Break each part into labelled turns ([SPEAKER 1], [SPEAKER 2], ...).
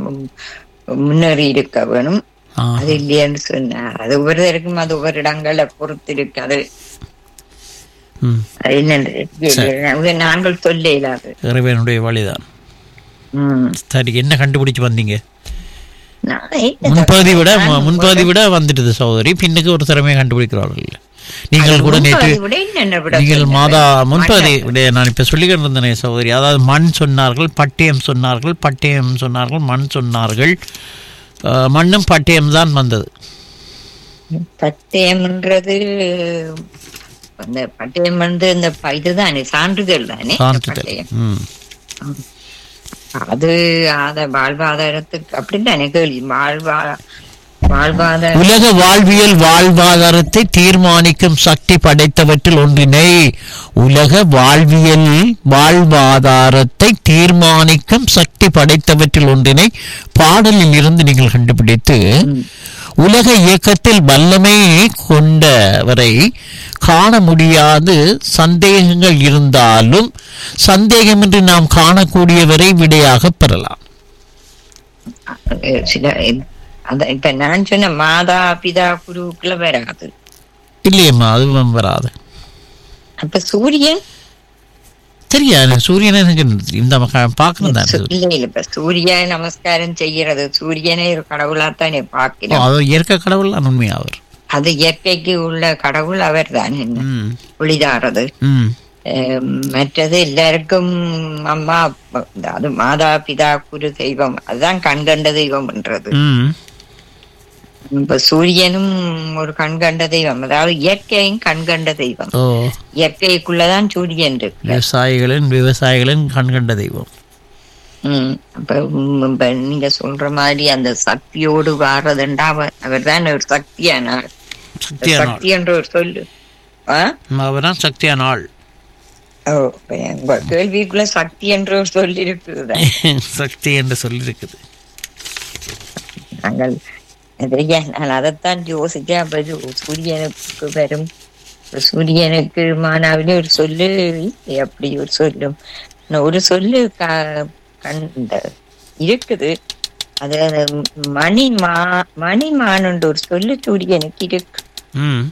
[SPEAKER 1] ம், முன்னேறி இருக்க வேணும்
[SPEAKER 2] ஆ.
[SPEAKER 1] அது இல்லையன்னு சொன்னார் அது ஒவ்வொருத்தருக்கும் அது ஒவ்வொரு இடங்களை பொறுத்து இருக்கு அது
[SPEAKER 2] ம்
[SPEAKER 1] அது என்னன்னு நாங்கள் சொல்ல இயலாது
[SPEAKER 2] இறைவனுடைய வழிதான்
[SPEAKER 1] ம்.
[SPEAKER 2] சரி என்ன கண்டுபிடிச்சு வந்தீங்க
[SPEAKER 1] நான் என்ன
[SPEAKER 2] முன்பகுதி விட
[SPEAKER 1] நான்
[SPEAKER 2] முன்பகுதி விட வந்துட்டது சகோதரி பின்னுக்கு ஒரு திறமையை கண்டுபிடிக்கிறார்கள் நீங்கள் கூட நேற்று
[SPEAKER 1] முன்பகுதி விட என்னென்ன விட
[SPEAKER 2] நீங்கள்
[SPEAKER 1] சொன்னேன்.
[SPEAKER 2] மாதா முன்பகுதி விட நான் இப்ப சொல்லிக்கிட்டு இருந்தேனே சகோதரி அதாவது மண் சொன்னார்கள் பட்டயம் சொன்னார்கள் பட்டயம் சொன்னார்கள் மண் சொன்னார்கள் அஹ், மண்ணும் பட்டயம் தான் வந்தது
[SPEAKER 1] பட்டயம்ன்றது அந்த பட்டயம் வந்து இந்த ப- இதுதானே சான்றிதழ் தானே இந்த
[SPEAKER 2] சான்றிதழ்
[SPEAKER 1] பட்டயம்.
[SPEAKER 2] ம்
[SPEAKER 1] அது அத வாழ்வாதாரத்துக்கு அப்படின்னு கேள்வி வாழ்வா வாழ்வாதார
[SPEAKER 2] உலக வாழ்வியல் வாழ்வாதாரத்தை தீர்மானிக்கும் சக்தி படைத்தவற்றில் ஒன்றினை உலக வாழ்வியல் வாழ்வாதாரத்தை தீர்மானிக்கும் சக்தி படைத்தவற்றில் ஒன்றினை பாடலில் இருந்து நீங்கள் கண்டுபிடித்து உலக இயக்கத்தில் வல்லமை கொண்டவரை காண முடியாது சந்தேகங்கள் இருந்தாலும் சந்தேகமின்றி நாம் காணக்கூடியவரை விடையாக பெறலாம்
[SPEAKER 1] அஹ் சில அந்த இப்ப நான் சொன்ன மாதா பிதா குருவுக்குள்ள வராது
[SPEAKER 2] இல்லையம்மா அதுவும் வராது
[SPEAKER 1] அப்ப சூரியன்
[SPEAKER 2] தெரியாது சூரியனை எனக்கு இந்த பார்க்கணும் தான்
[SPEAKER 1] சு- இல்ல இல்ல இப்ப சூரிய நமஸ்காரம் செய்யறது சூரியனை ஒரு கடவுளாத்தானே பார்க்கிறோம்
[SPEAKER 2] அவர் இயற்கை கடவுள் தான் உண்மை அவர்
[SPEAKER 1] அது இயற்கைக்கு உள்ள கடவுள் அவர் தான் என்ன
[SPEAKER 2] ம்
[SPEAKER 1] ஒளிதாரது
[SPEAKER 2] ம்
[SPEAKER 1] அஹ் மற்றது எல்லாருக்கும் அம்மா அப்பா, அது மாதா பிதா குரு தெய்வம் அதுதான் கண்கண்ட தெய்வம்ன்றது
[SPEAKER 2] ம்
[SPEAKER 1] இப்ப சூரியனும் ஒரு கண்கண்ட தெய்வம் அதாவது இயற்கையும் கண்கண்ட தெய்வம்
[SPEAKER 2] ஓ
[SPEAKER 1] இயற்கைக்குள்ளதான் சூரியன் இருக்கு
[SPEAKER 2] விவசாயிகளின் விவசாயிகளின் கண்கண்ட தெய்வம்
[SPEAKER 1] உம் அப்ப உம் இப்ப நீங்க சொல்ற மாதிரி அந்த சக்தியோடு வாரதுண்டா அவர் தான் ஒரு சக்தியானார்
[SPEAKER 2] சக்தியான ஆள்
[SPEAKER 1] சக்தி என்ற ஒரு சொல்லு ஆ?
[SPEAKER 2] அவர் தான் சக்தியான ஆள்
[SPEAKER 1] ஓ இப்ப உங்க கேள்விக்குள்ள சக்தி என்ற ஒரு சொல் இருக்குது
[SPEAKER 2] சக்தி என்று சொல்லியிருக்குது
[SPEAKER 1] நாங்கள் நிறைய நான் அதைத்தான் யோசிச்சேன் அப்ப இது சூரியனுக்கு வரும் இப்ப சூரியனுக்கு மானாவிலே ஒரு சொல்லு இல்லை, அப்படி ஒரு சொல்லும் இன்னும் ஒரு சொல்லு க- கண் இந்த இருக்குது அது அந்த மணி மா மணிமானன்ற ஒரு சொல்லு சூரியனுக்கு இருக்கு
[SPEAKER 2] ம்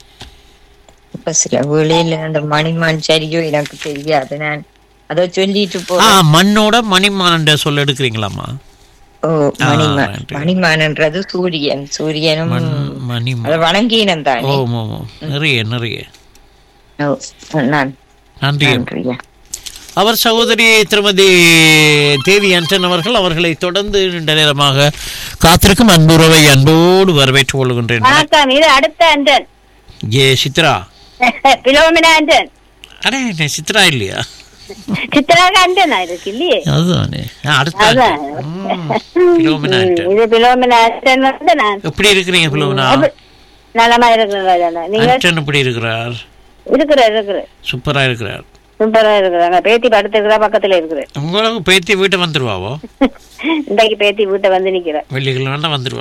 [SPEAKER 1] இப்ப சில வேளையில அந்த மணிமான் சரியோ எனக்கு தெரியாது நான் அதை சொல்லிட்டு போ
[SPEAKER 2] ஆ மண்ணோட மணிமானன்ற சொல்ல எடுக்கிறீங்களாம்மா
[SPEAKER 1] ஓ மணிமான்
[SPEAKER 2] right.
[SPEAKER 1] மணிமான்ன்றது சூரியன் சூரியனும்
[SPEAKER 2] மண் மணிமா
[SPEAKER 1] அதை வணங்கினம்
[SPEAKER 2] ஓ
[SPEAKER 1] தானே
[SPEAKER 2] ஓ, ஓ. நிறைய நிறைய
[SPEAKER 1] ஓ, நான்
[SPEAKER 2] நன்றி
[SPEAKER 1] நன்றியா
[SPEAKER 2] அவர் சகோதரி திருமதி தேவி அன்டன் அவர்கள் அவர்களை தொடர்ந்து நீண்ட நேரமாக காத்திருக்கும் அன்புறவை அன்போடு வரவேற்றுக் கொள்கின்றேன்
[SPEAKER 3] வணக்கம் இது அடுத்த அண்டன்
[SPEAKER 2] ஏ சித்ரா
[SPEAKER 3] பிலோமினா அண்டன்
[SPEAKER 2] அடே என்ன சித்ரா இல்லையா
[SPEAKER 3] சித்ராக அண்டன் இருக்கு இல்லையே
[SPEAKER 2] அதுதானே ஆ, அடுத்த
[SPEAKER 3] அதான்.
[SPEAKER 2] ம், பிலோமினா ஆண்டன்.
[SPEAKER 3] இது பிலோமினா அண்டன் வந்து நான்
[SPEAKER 2] எப்படி இருக்கிறீங்க பிலோமினா
[SPEAKER 3] எப்படி- நலமா இருக்கிறேன் நீங்க
[SPEAKER 2] ஆண்டன் எப்படி இருக்கிறார்
[SPEAKER 3] இருக்கிற இருக்கிற
[SPEAKER 2] சூப்பரா இருக்கிறார்
[SPEAKER 3] சூப்பரா இருக்கிறாங்க பேத்தி படுத்துக்கிறா பக்கத்துல இருக்கிறேன்
[SPEAKER 2] உங்களுக்கு பேத்தி வீட்டை வந்துருவாவோ
[SPEAKER 3] இன்றைக்கு பேத்தி வீட்டை வந்து நிக்கிறேன்
[SPEAKER 2] வெள்ளிக்கிழமை வந்துருவா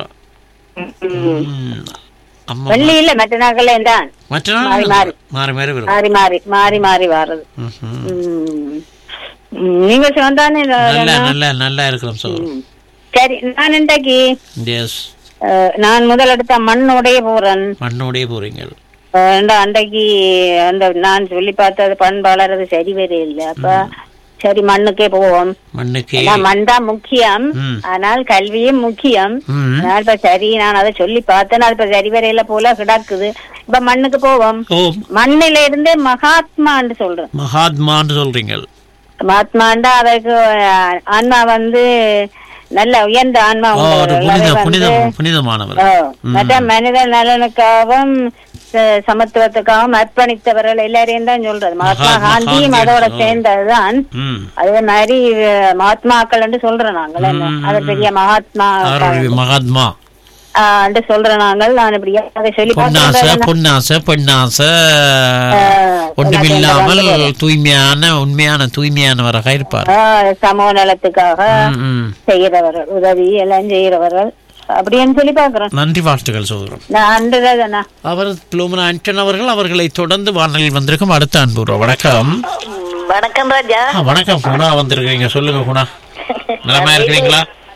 [SPEAKER 2] ம். அம்மா
[SPEAKER 3] வெள்ளி இல்ல மற்ற நாட்கள்ல தான்
[SPEAKER 2] மற்ற
[SPEAKER 3] மாறி,
[SPEAKER 2] நாள்
[SPEAKER 3] மாறி.
[SPEAKER 2] மாறி மாறி வரும்
[SPEAKER 3] மாறி மாறி மாறி மாறி வர்றது
[SPEAKER 2] ம்ஹும்.
[SPEAKER 3] ம். ம், நீங்க சொந்தானே
[SPEAKER 2] நல்லா நல்லா நல்லா இருக்கிறோம் சார்
[SPEAKER 3] சரி நான் இன்றைக்கு
[SPEAKER 2] எஸ்
[SPEAKER 3] அஹ், நான் முதல் எடுத்த மண்ணோடைய போறேன்
[SPEAKER 2] மண்ணோடயே போறீங்க
[SPEAKER 3] ஏண்டா அன்றைக்கு அந்த நான் சொல்லி பார்த்தது பண்பாளர் அது சரி வர இல்லை அப்ப சரி மண்ணுக்கே போவோம்
[SPEAKER 2] மண்ணுக்கே
[SPEAKER 3] ஏன்னா மண் தான் முக்கியம்
[SPEAKER 2] ம்.
[SPEAKER 3] ஆனால் கல்வியும் முக்கியம்
[SPEAKER 2] ம்.
[SPEAKER 3] அதனால இப்ப சரி நான் அதை சொல்லி பார்த்தேன் அது இப்ப சரி வரையில போல கிடக்குது இப்ப மண்ணுக்கு போவோம்
[SPEAKER 2] ஓ
[SPEAKER 3] மண்ணில இருந்து மகாத்மான்னு சொல்றேன்
[SPEAKER 2] மகாத்மான்னு சொல்றீங்க
[SPEAKER 3] மகாத்மாண்டா அதற்கு அஹ், ஆன்மா வந்து நல்ல உயர்ந்த ஆன்மா
[SPEAKER 2] ஓ ஒரு
[SPEAKER 3] உள்ளவர்.
[SPEAKER 2] புனித
[SPEAKER 3] அதை
[SPEAKER 2] புனித
[SPEAKER 3] வந்து
[SPEAKER 2] புனிதமானவர்
[SPEAKER 3] ஓ, மற்ற மனித நலனுக்காகவும் ச- சமத்துவத்துக்காகவும் அர்ப்பணித்தவர்கள் எல்லாரையும் தான் சொல்றது மகாத்மா
[SPEAKER 2] மகாத்மா
[SPEAKER 3] காந்தியும்
[SPEAKER 2] காந்தி,
[SPEAKER 3] அதோட
[SPEAKER 2] ஓ.
[SPEAKER 3] சேர்ந்ததுதான்
[SPEAKER 2] ம்
[SPEAKER 3] அதே மாதிரி அஹ், மகாத்மாக்கள் என்று சொல்றோம் நாங்கள் என்ன அது பெரிய மகாத்மா
[SPEAKER 2] அவருடைய மகாத்மா
[SPEAKER 3] ஆஹ், என்று சொல்றோம் நாங்கள் நான் இப்படி அதை சொல்லி
[SPEAKER 2] பொன்னாசை
[SPEAKER 3] பார்த்தேன்
[SPEAKER 2] பொன்னாசை பெண்ணாசை ஒன்றுமில்லாமல் தூய்மையான உண்மையான தூய்மையானவராக இருப்பார்
[SPEAKER 3] ஆஹ், சமூக நலத்துக்காக
[SPEAKER 2] ம், ம்.
[SPEAKER 3] செய்கிறவர்கள் உதவி எல்லாம் செய்கிறவர்கள் அப்படின்னு சொல்லி பாக்குறோம்
[SPEAKER 2] நன்றி வாழ்த்துக்கள் சோதரம்
[SPEAKER 3] நான் அன்றுதானா
[SPEAKER 2] அவர் புலோமனா ஆண்டன் அவர்கள் அவர்களை தொடர்ந்து வானலில் வந்திருக்கும் அடுத்த அன்பு வணக்கம்
[SPEAKER 3] வணக்கம் ராஜா
[SPEAKER 2] ஆ, வணக்கம் குணா வந்திருக்கீங்க சொல்லுங்க குணா நலமா இருக்கிறீங்களா
[SPEAKER 3] ஓ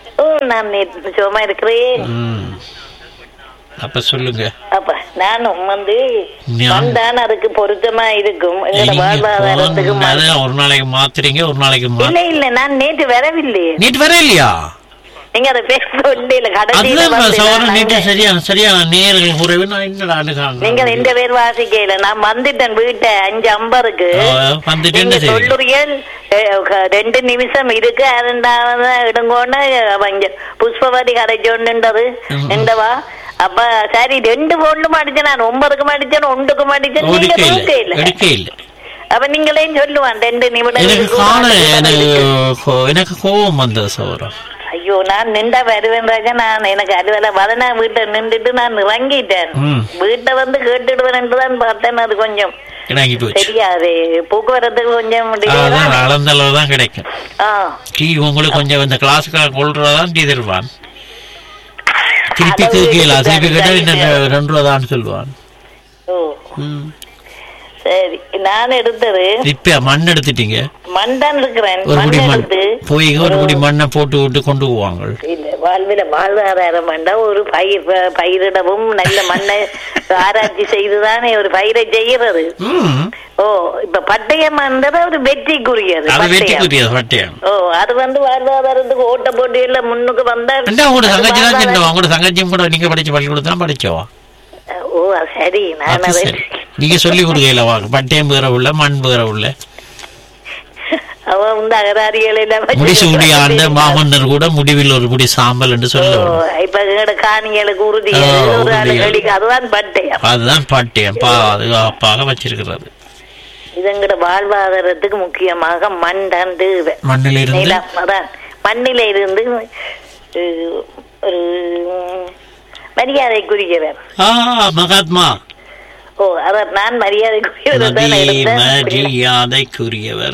[SPEAKER 4] நான் நேற்று சும்மா இருக்கிறேன்
[SPEAKER 2] ம். அப்ப சொல்லுங்க
[SPEAKER 4] அப்ப நானும் வந்து
[SPEAKER 2] ஞான்.
[SPEAKER 4] வந்தான் அதுக்கு பொருத்தமா இருக்கும் எங்களோட
[SPEAKER 2] நீங்க
[SPEAKER 4] வாழ்வாதாரத்துக்கு
[SPEAKER 2] போன நேரம் ஒரு நாளைக்கு மாத்துறீங்க ஒரு நாளைக்கு மா
[SPEAKER 4] இல்ல இல்ல நான் நேற்று வரவில்லை
[SPEAKER 2] நேற்று வர இல்லையா
[SPEAKER 4] நீங்க அதை பேச இல்ல கடைசியில
[SPEAKER 2] அதுதான்
[SPEAKER 4] வந்து
[SPEAKER 2] சவரன்
[SPEAKER 4] நான்
[SPEAKER 2] நேற்று
[SPEAKER 4] அங்க-
[SPEAKER 2] சரியான சரியான நேர்கள் குறைவு நான் என்னடா ஆண்டுகாங்க
[SPEAKER 4] நீங்க ரெண்டு பேர் வாசிக்கல நான் வந்துட்டேன் வீட்டை அஞ்சு ஐம்பதுக்கு
[SPEAKER 2] வந்துட்டு
[SPEAKER 4] நீங்க
[SPEAKER 2] என்ன செய்வீங்க
[SPEAKER 4] சொல்லுறீர்கள் அஹ், க- ரெண்டு நிமிஷம் இருக்கு இரண்டாவது இடங்கோன்னு அவங்க புஷ்பவதி கதைச்சோண்டுன்றது
[SPEAKER 2] ம்.
[SPEAKER 4] என்னவா அப்ப சரி ரெண்டு போன்லும் அடிச்சேன் நான் ஒன்பதுக்கும் அடிச்சேன் ஒன்றுக்கும் அடிச்சேன் நீங்க
[SPEAKER 2] எடுக்க
[SPEAKER 4] தூக்க
[SPEAKER 2] இல்ல
[SPEAKER 4] இல்ல
[SPEAKER 2] எடுக்க இல்ல
[SPEAKER 4] அப்ப நீங்களே சொல்லுவான் ரெண்டு நிமிடம்
[SPEAKER 2] எனக்கு
[SPEAKER 4] இருக்கு,
[SPEAKER 2] காண
[SPEAKER 4] ஒரு நிமிடம்
[SPEAKER 2] எனக்கு
[SPEAKER 4] இருக்கு.
[SPEAKER 2] கோ- எனக்கு கோபம் வந்தது சவரம்
[SPEAKER 4] ஐயோ நான் நின்றா வருவேன் ராஜா நான் எனக்கு அலுவல வதனா வீட்டை நின்றுட்டு நான் இறங்கிட்டேன்
[SPEAKER 2] ம்.
[SPEAKER 4] வீட்டை வந்து கேட்டுடுவேன் தான் பார்த்தேன் அது கொஞ்சம்
[SPEAKER 2] இறங்கி போச்சு
[SPEAKER 4] தெரியாது போக்குவரத்துக்கு கொஞ்சம் delay
[SPEAKER 2] அதான்
[SPEAKER 4] தான்.
[SPEAKER 2] அளந்த அளவு தான் கிடைக்கும்
[SPEAKER 4] ஆ
[SPEAKER 2] டீ உங்களுக்கு கொஞ்சம் இந்த கிளாஸுக்காக கொள்றதான் டீ தருவான் திருப்பி
[SPEAKER 4] அளவு
[SPEAKER 2] கேட்கல திருப்பி
[SPEAKER 4] இருக்கு,
[SPEAKER 2] கேட்டா
[SPEAKER 4] சரி,
[SPEAKER 2] இன்னும்
[SPEAKER 4] சரி.
[SPEAKER 2] ரெண்டு ரூபா தான் சொல்லுவான்
[SPEAKER 4] ஓ
[SPEAKER 2] ம்.
[SPEAKER 4] சரி நான் எடுத்தது
[SPEAKER 2] இப்ப மண் எடுத்துட்டீங்க
[SPEAKER 4] மண் தான் இருக்கிறேன்
[SPEAKER 2] ஒரு
[SPEAKER 4] மண்
[SPEAKER 2] குடி மண்
[SPEAKER 4] எடுத்து
[SPEAKER 2] போய் ஒரு குடி மண்ணை போட்டு விட்டு கொண்டு போவாங்க
[SPEAKER 4] இல்ல வாழ்வில வாழ்வாதாரம் வேண்டா ஒரு பயிர் ப- பயிரிடவும் நல்ல மண்ணை ஆராய்ச்சி செய்துதானே ஒரு பயிரை செய்யறது
[SPEAKER 2] ம்.
[SPEAKER 4] ஓ இப்ப பட்டயம் என்றது ஒரு வெற்றிக்குரியது
[SPEAKER 2] அது
[SPEAKER 4] பட்டயம்.
[SPEAKER 2] வெட்டிக்குரியது பட்டியம்
[SPEAKER 4] ஓ அது வந்து வாழ்வாதாரத்துக்கு ஓட்ட போட்டு எல்லாம் முன்னுக்கு வந்தா
[SPEAKER 2] என்ன உங்களோட
[SPEAKER 4] அது
[SPEAKER 2] தங்கச்சி தான்
[SPEAKER 4] வாழ்வாதாரம்.
[SPEAKER 2] சென்றோம் உங்களோட தங்கச்சியும் கூட நீங்க படிச்ச பள்ளிக்கூடத்துல தான் படிச்சோம்
[SPEAKER 4] ஓ சரி நான்
[SPEAKER 2] அது
[SPEAKER 4] அதை
[SPEAKER 2] சரி நீங்க சொல்லி கொடுக்கல வாங்க பட்டயம் வேற உள்ள மண் வேற உள்ள
[SPEAKER 4] அவ வந்து அகராதிகள் எல்லாம் வச்சு
[SPEAKER 2] முடிசூடி ஆண்ட மாமன்னர் கூட முடிவில் ஒரு குடி சாம்பல் என்று
[SPEAKER 4] ஓ,
[SPEAKER 2] சொல்லுவோம்
[SPEAKER 4] இப்ப எங்கட காணிகளுக்கு உறுதி
[SPEAKER 2] ஆ,
[SPEAKER 4] ஒரு
[SPEAKER 2] உறுதிகள்.
[SPEAKER 4] ஆளுகளுக்கு அதுதான் பட்டயம்
[SPEAKER 2] அதுதான் பட்டயம் பாதுகாப்பாக வச்சிருக்கிறது
[SPEAKER 4] இது எங்கட வாழ்வாதாரத்துக்கு முக்கியமாக மண் தான் தேவை
[SPEAKER 2] மண்ணில் இருந்து
[SPEAKER 4] நிலம் அதான் மண்ணில இருந்து அஹ், ஒரு மரியாதைக்குரியவர்
[SPEAKER 2] ஆ மகாத்மா
[SPEAKER 4] ஓ அதான் நான் மரியாதைக்குரியவர் தான்
[SPEAKER 2] மதி
[SPEAKER 4] எடுத்தேன்
[SPEAKER 2] மரியாதைக்குரியவர்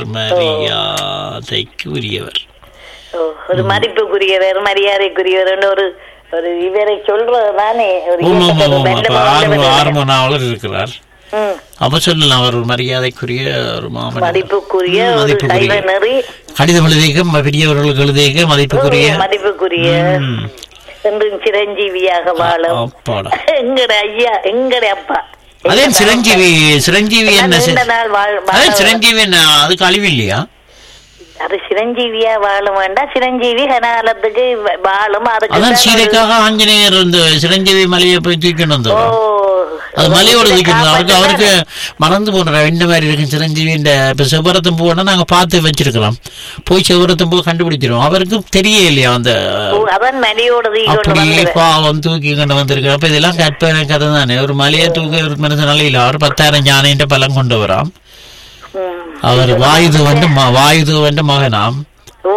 [SPEAKER 2] மரியாதைக்குரியவர்
[SPEAKER 4] ஓ, ஒரு மதிப்புக்குரியவர் மரியாதைக்குரியவர் ஒரு ஒரு இவரை சொல்றது தானே ஒரு
[SPEAKER 2] ஆமா, ஆமா,
[SPEAKER 4] இயக்கத்தோட
[SPEAKER 2] ஆமா.
[SPEAKER 4] நல்ல
[SPEAKER 2] அப்ப ஆர்வ
[SPEAKER 4] வாழ்ந்தவர்.
[SPEAKER 2] ஆர்வ நாவலர் இருக்கிறார்
[SPEAKER 4] ம்.
[SPEAKER 2] அப்ப சொல்லலாம் அவர் ஒரு மரியாதைக்குரிய ஒரு மாமன்
[SPEAKER 4] மதிப்புக்குரிய
[SPEAKER 2] ம்,
[SPEAKER 4] ஒரு
[SPEAKER 2] மதிப்புக்குரிய.
[SPEAKER 4] சைவ நெறி
[SPEAKER 2] கடிதம் எழுதிக்க பெரியவர்களுக்கு எழுதிக்க மதிப்புக்குரிய
[SPEAKER 4] மதிப்புக்குரிய
[SPEAKER 2] ம்.
[SPEAKER 4] என்றும் சிரஞ்சீவியாக வாழும்
[SPEAKER 2] அப்பாடா
[SPEAKER 4] எங்கட ஐயா எங்கட அப்பா
[SPEAKER 2] அதே
[SPEAKER 4] எங்கட
[SPEAKER 2] சிரஞ்சீவி சிரஞ்சீவி
[SPEAKER 4] அப்பா.
[SPEAKER 2] என்ன
[SPEAKER 4] நீண்ட நாள் வாழ்-
[SPEAKER 2] அதே
[SPEAKER 4] வாழ-
[SPEAKER 2] சிரஞ்சீவி என்ன அதுக்கு அழிவு இல்லையா
[SPEAKER 4] அது சிரஞ்சீவியா வாழும் வேண்டாம் சிரஞ்சீவி கனகாலத்துக்கு வ- வாழும் அதுக்கு
[SPEAKER 2] அதான்
[SPEAKER 4] தான் ஒரு-
[SPEAKER 2] சீதைக்காக ஆஞ்சநேயர் இந்த சிரஞ்சீவி மலையை போய் தூக்கிட்டு
[SPEAKER 4] ஓ
[SPEAKER 2] வந்தோம் அது மலையோட தூக்கிட்டு அவருக்கு அவருக்கு மறந்து போன இந்த மாதிரி இருக்கு சிரஞ்சீவி இந்த இப்ப செவ்வரத்தும் பூனா நாங்க பார்த்து வச்சிருக்கிறோம் போய் செவ்வரத்தும் பூ கண்டுபிடிச்சிருவோம் அவருக்கு தெரிய இல்லையா அந்த
[SPEAKER 4] ஓ, அதான் மலையோட கொண்டு
[SPEAKER 2] அப்படியே
[SPEAKER 4] வந்தவர்
[SPEAKER 2] பாவம் தூக்கி கொண்டு வந்திருக்கு அப்ப இதெல்லாம் கற்பனை கதை தானே ஒரு மலையை தூக்க ஒரு மனுஷனால இல்ல அவர் பத்தாயிரம் ஞானின்ற பலம் கொண்டு வராம்
[SPEAKER 4] ம்.
[SPEAKER 2] அவர் வாயுது வந்து வாயுது வந்து மகனாம்
[SPEAKER 4] ஓ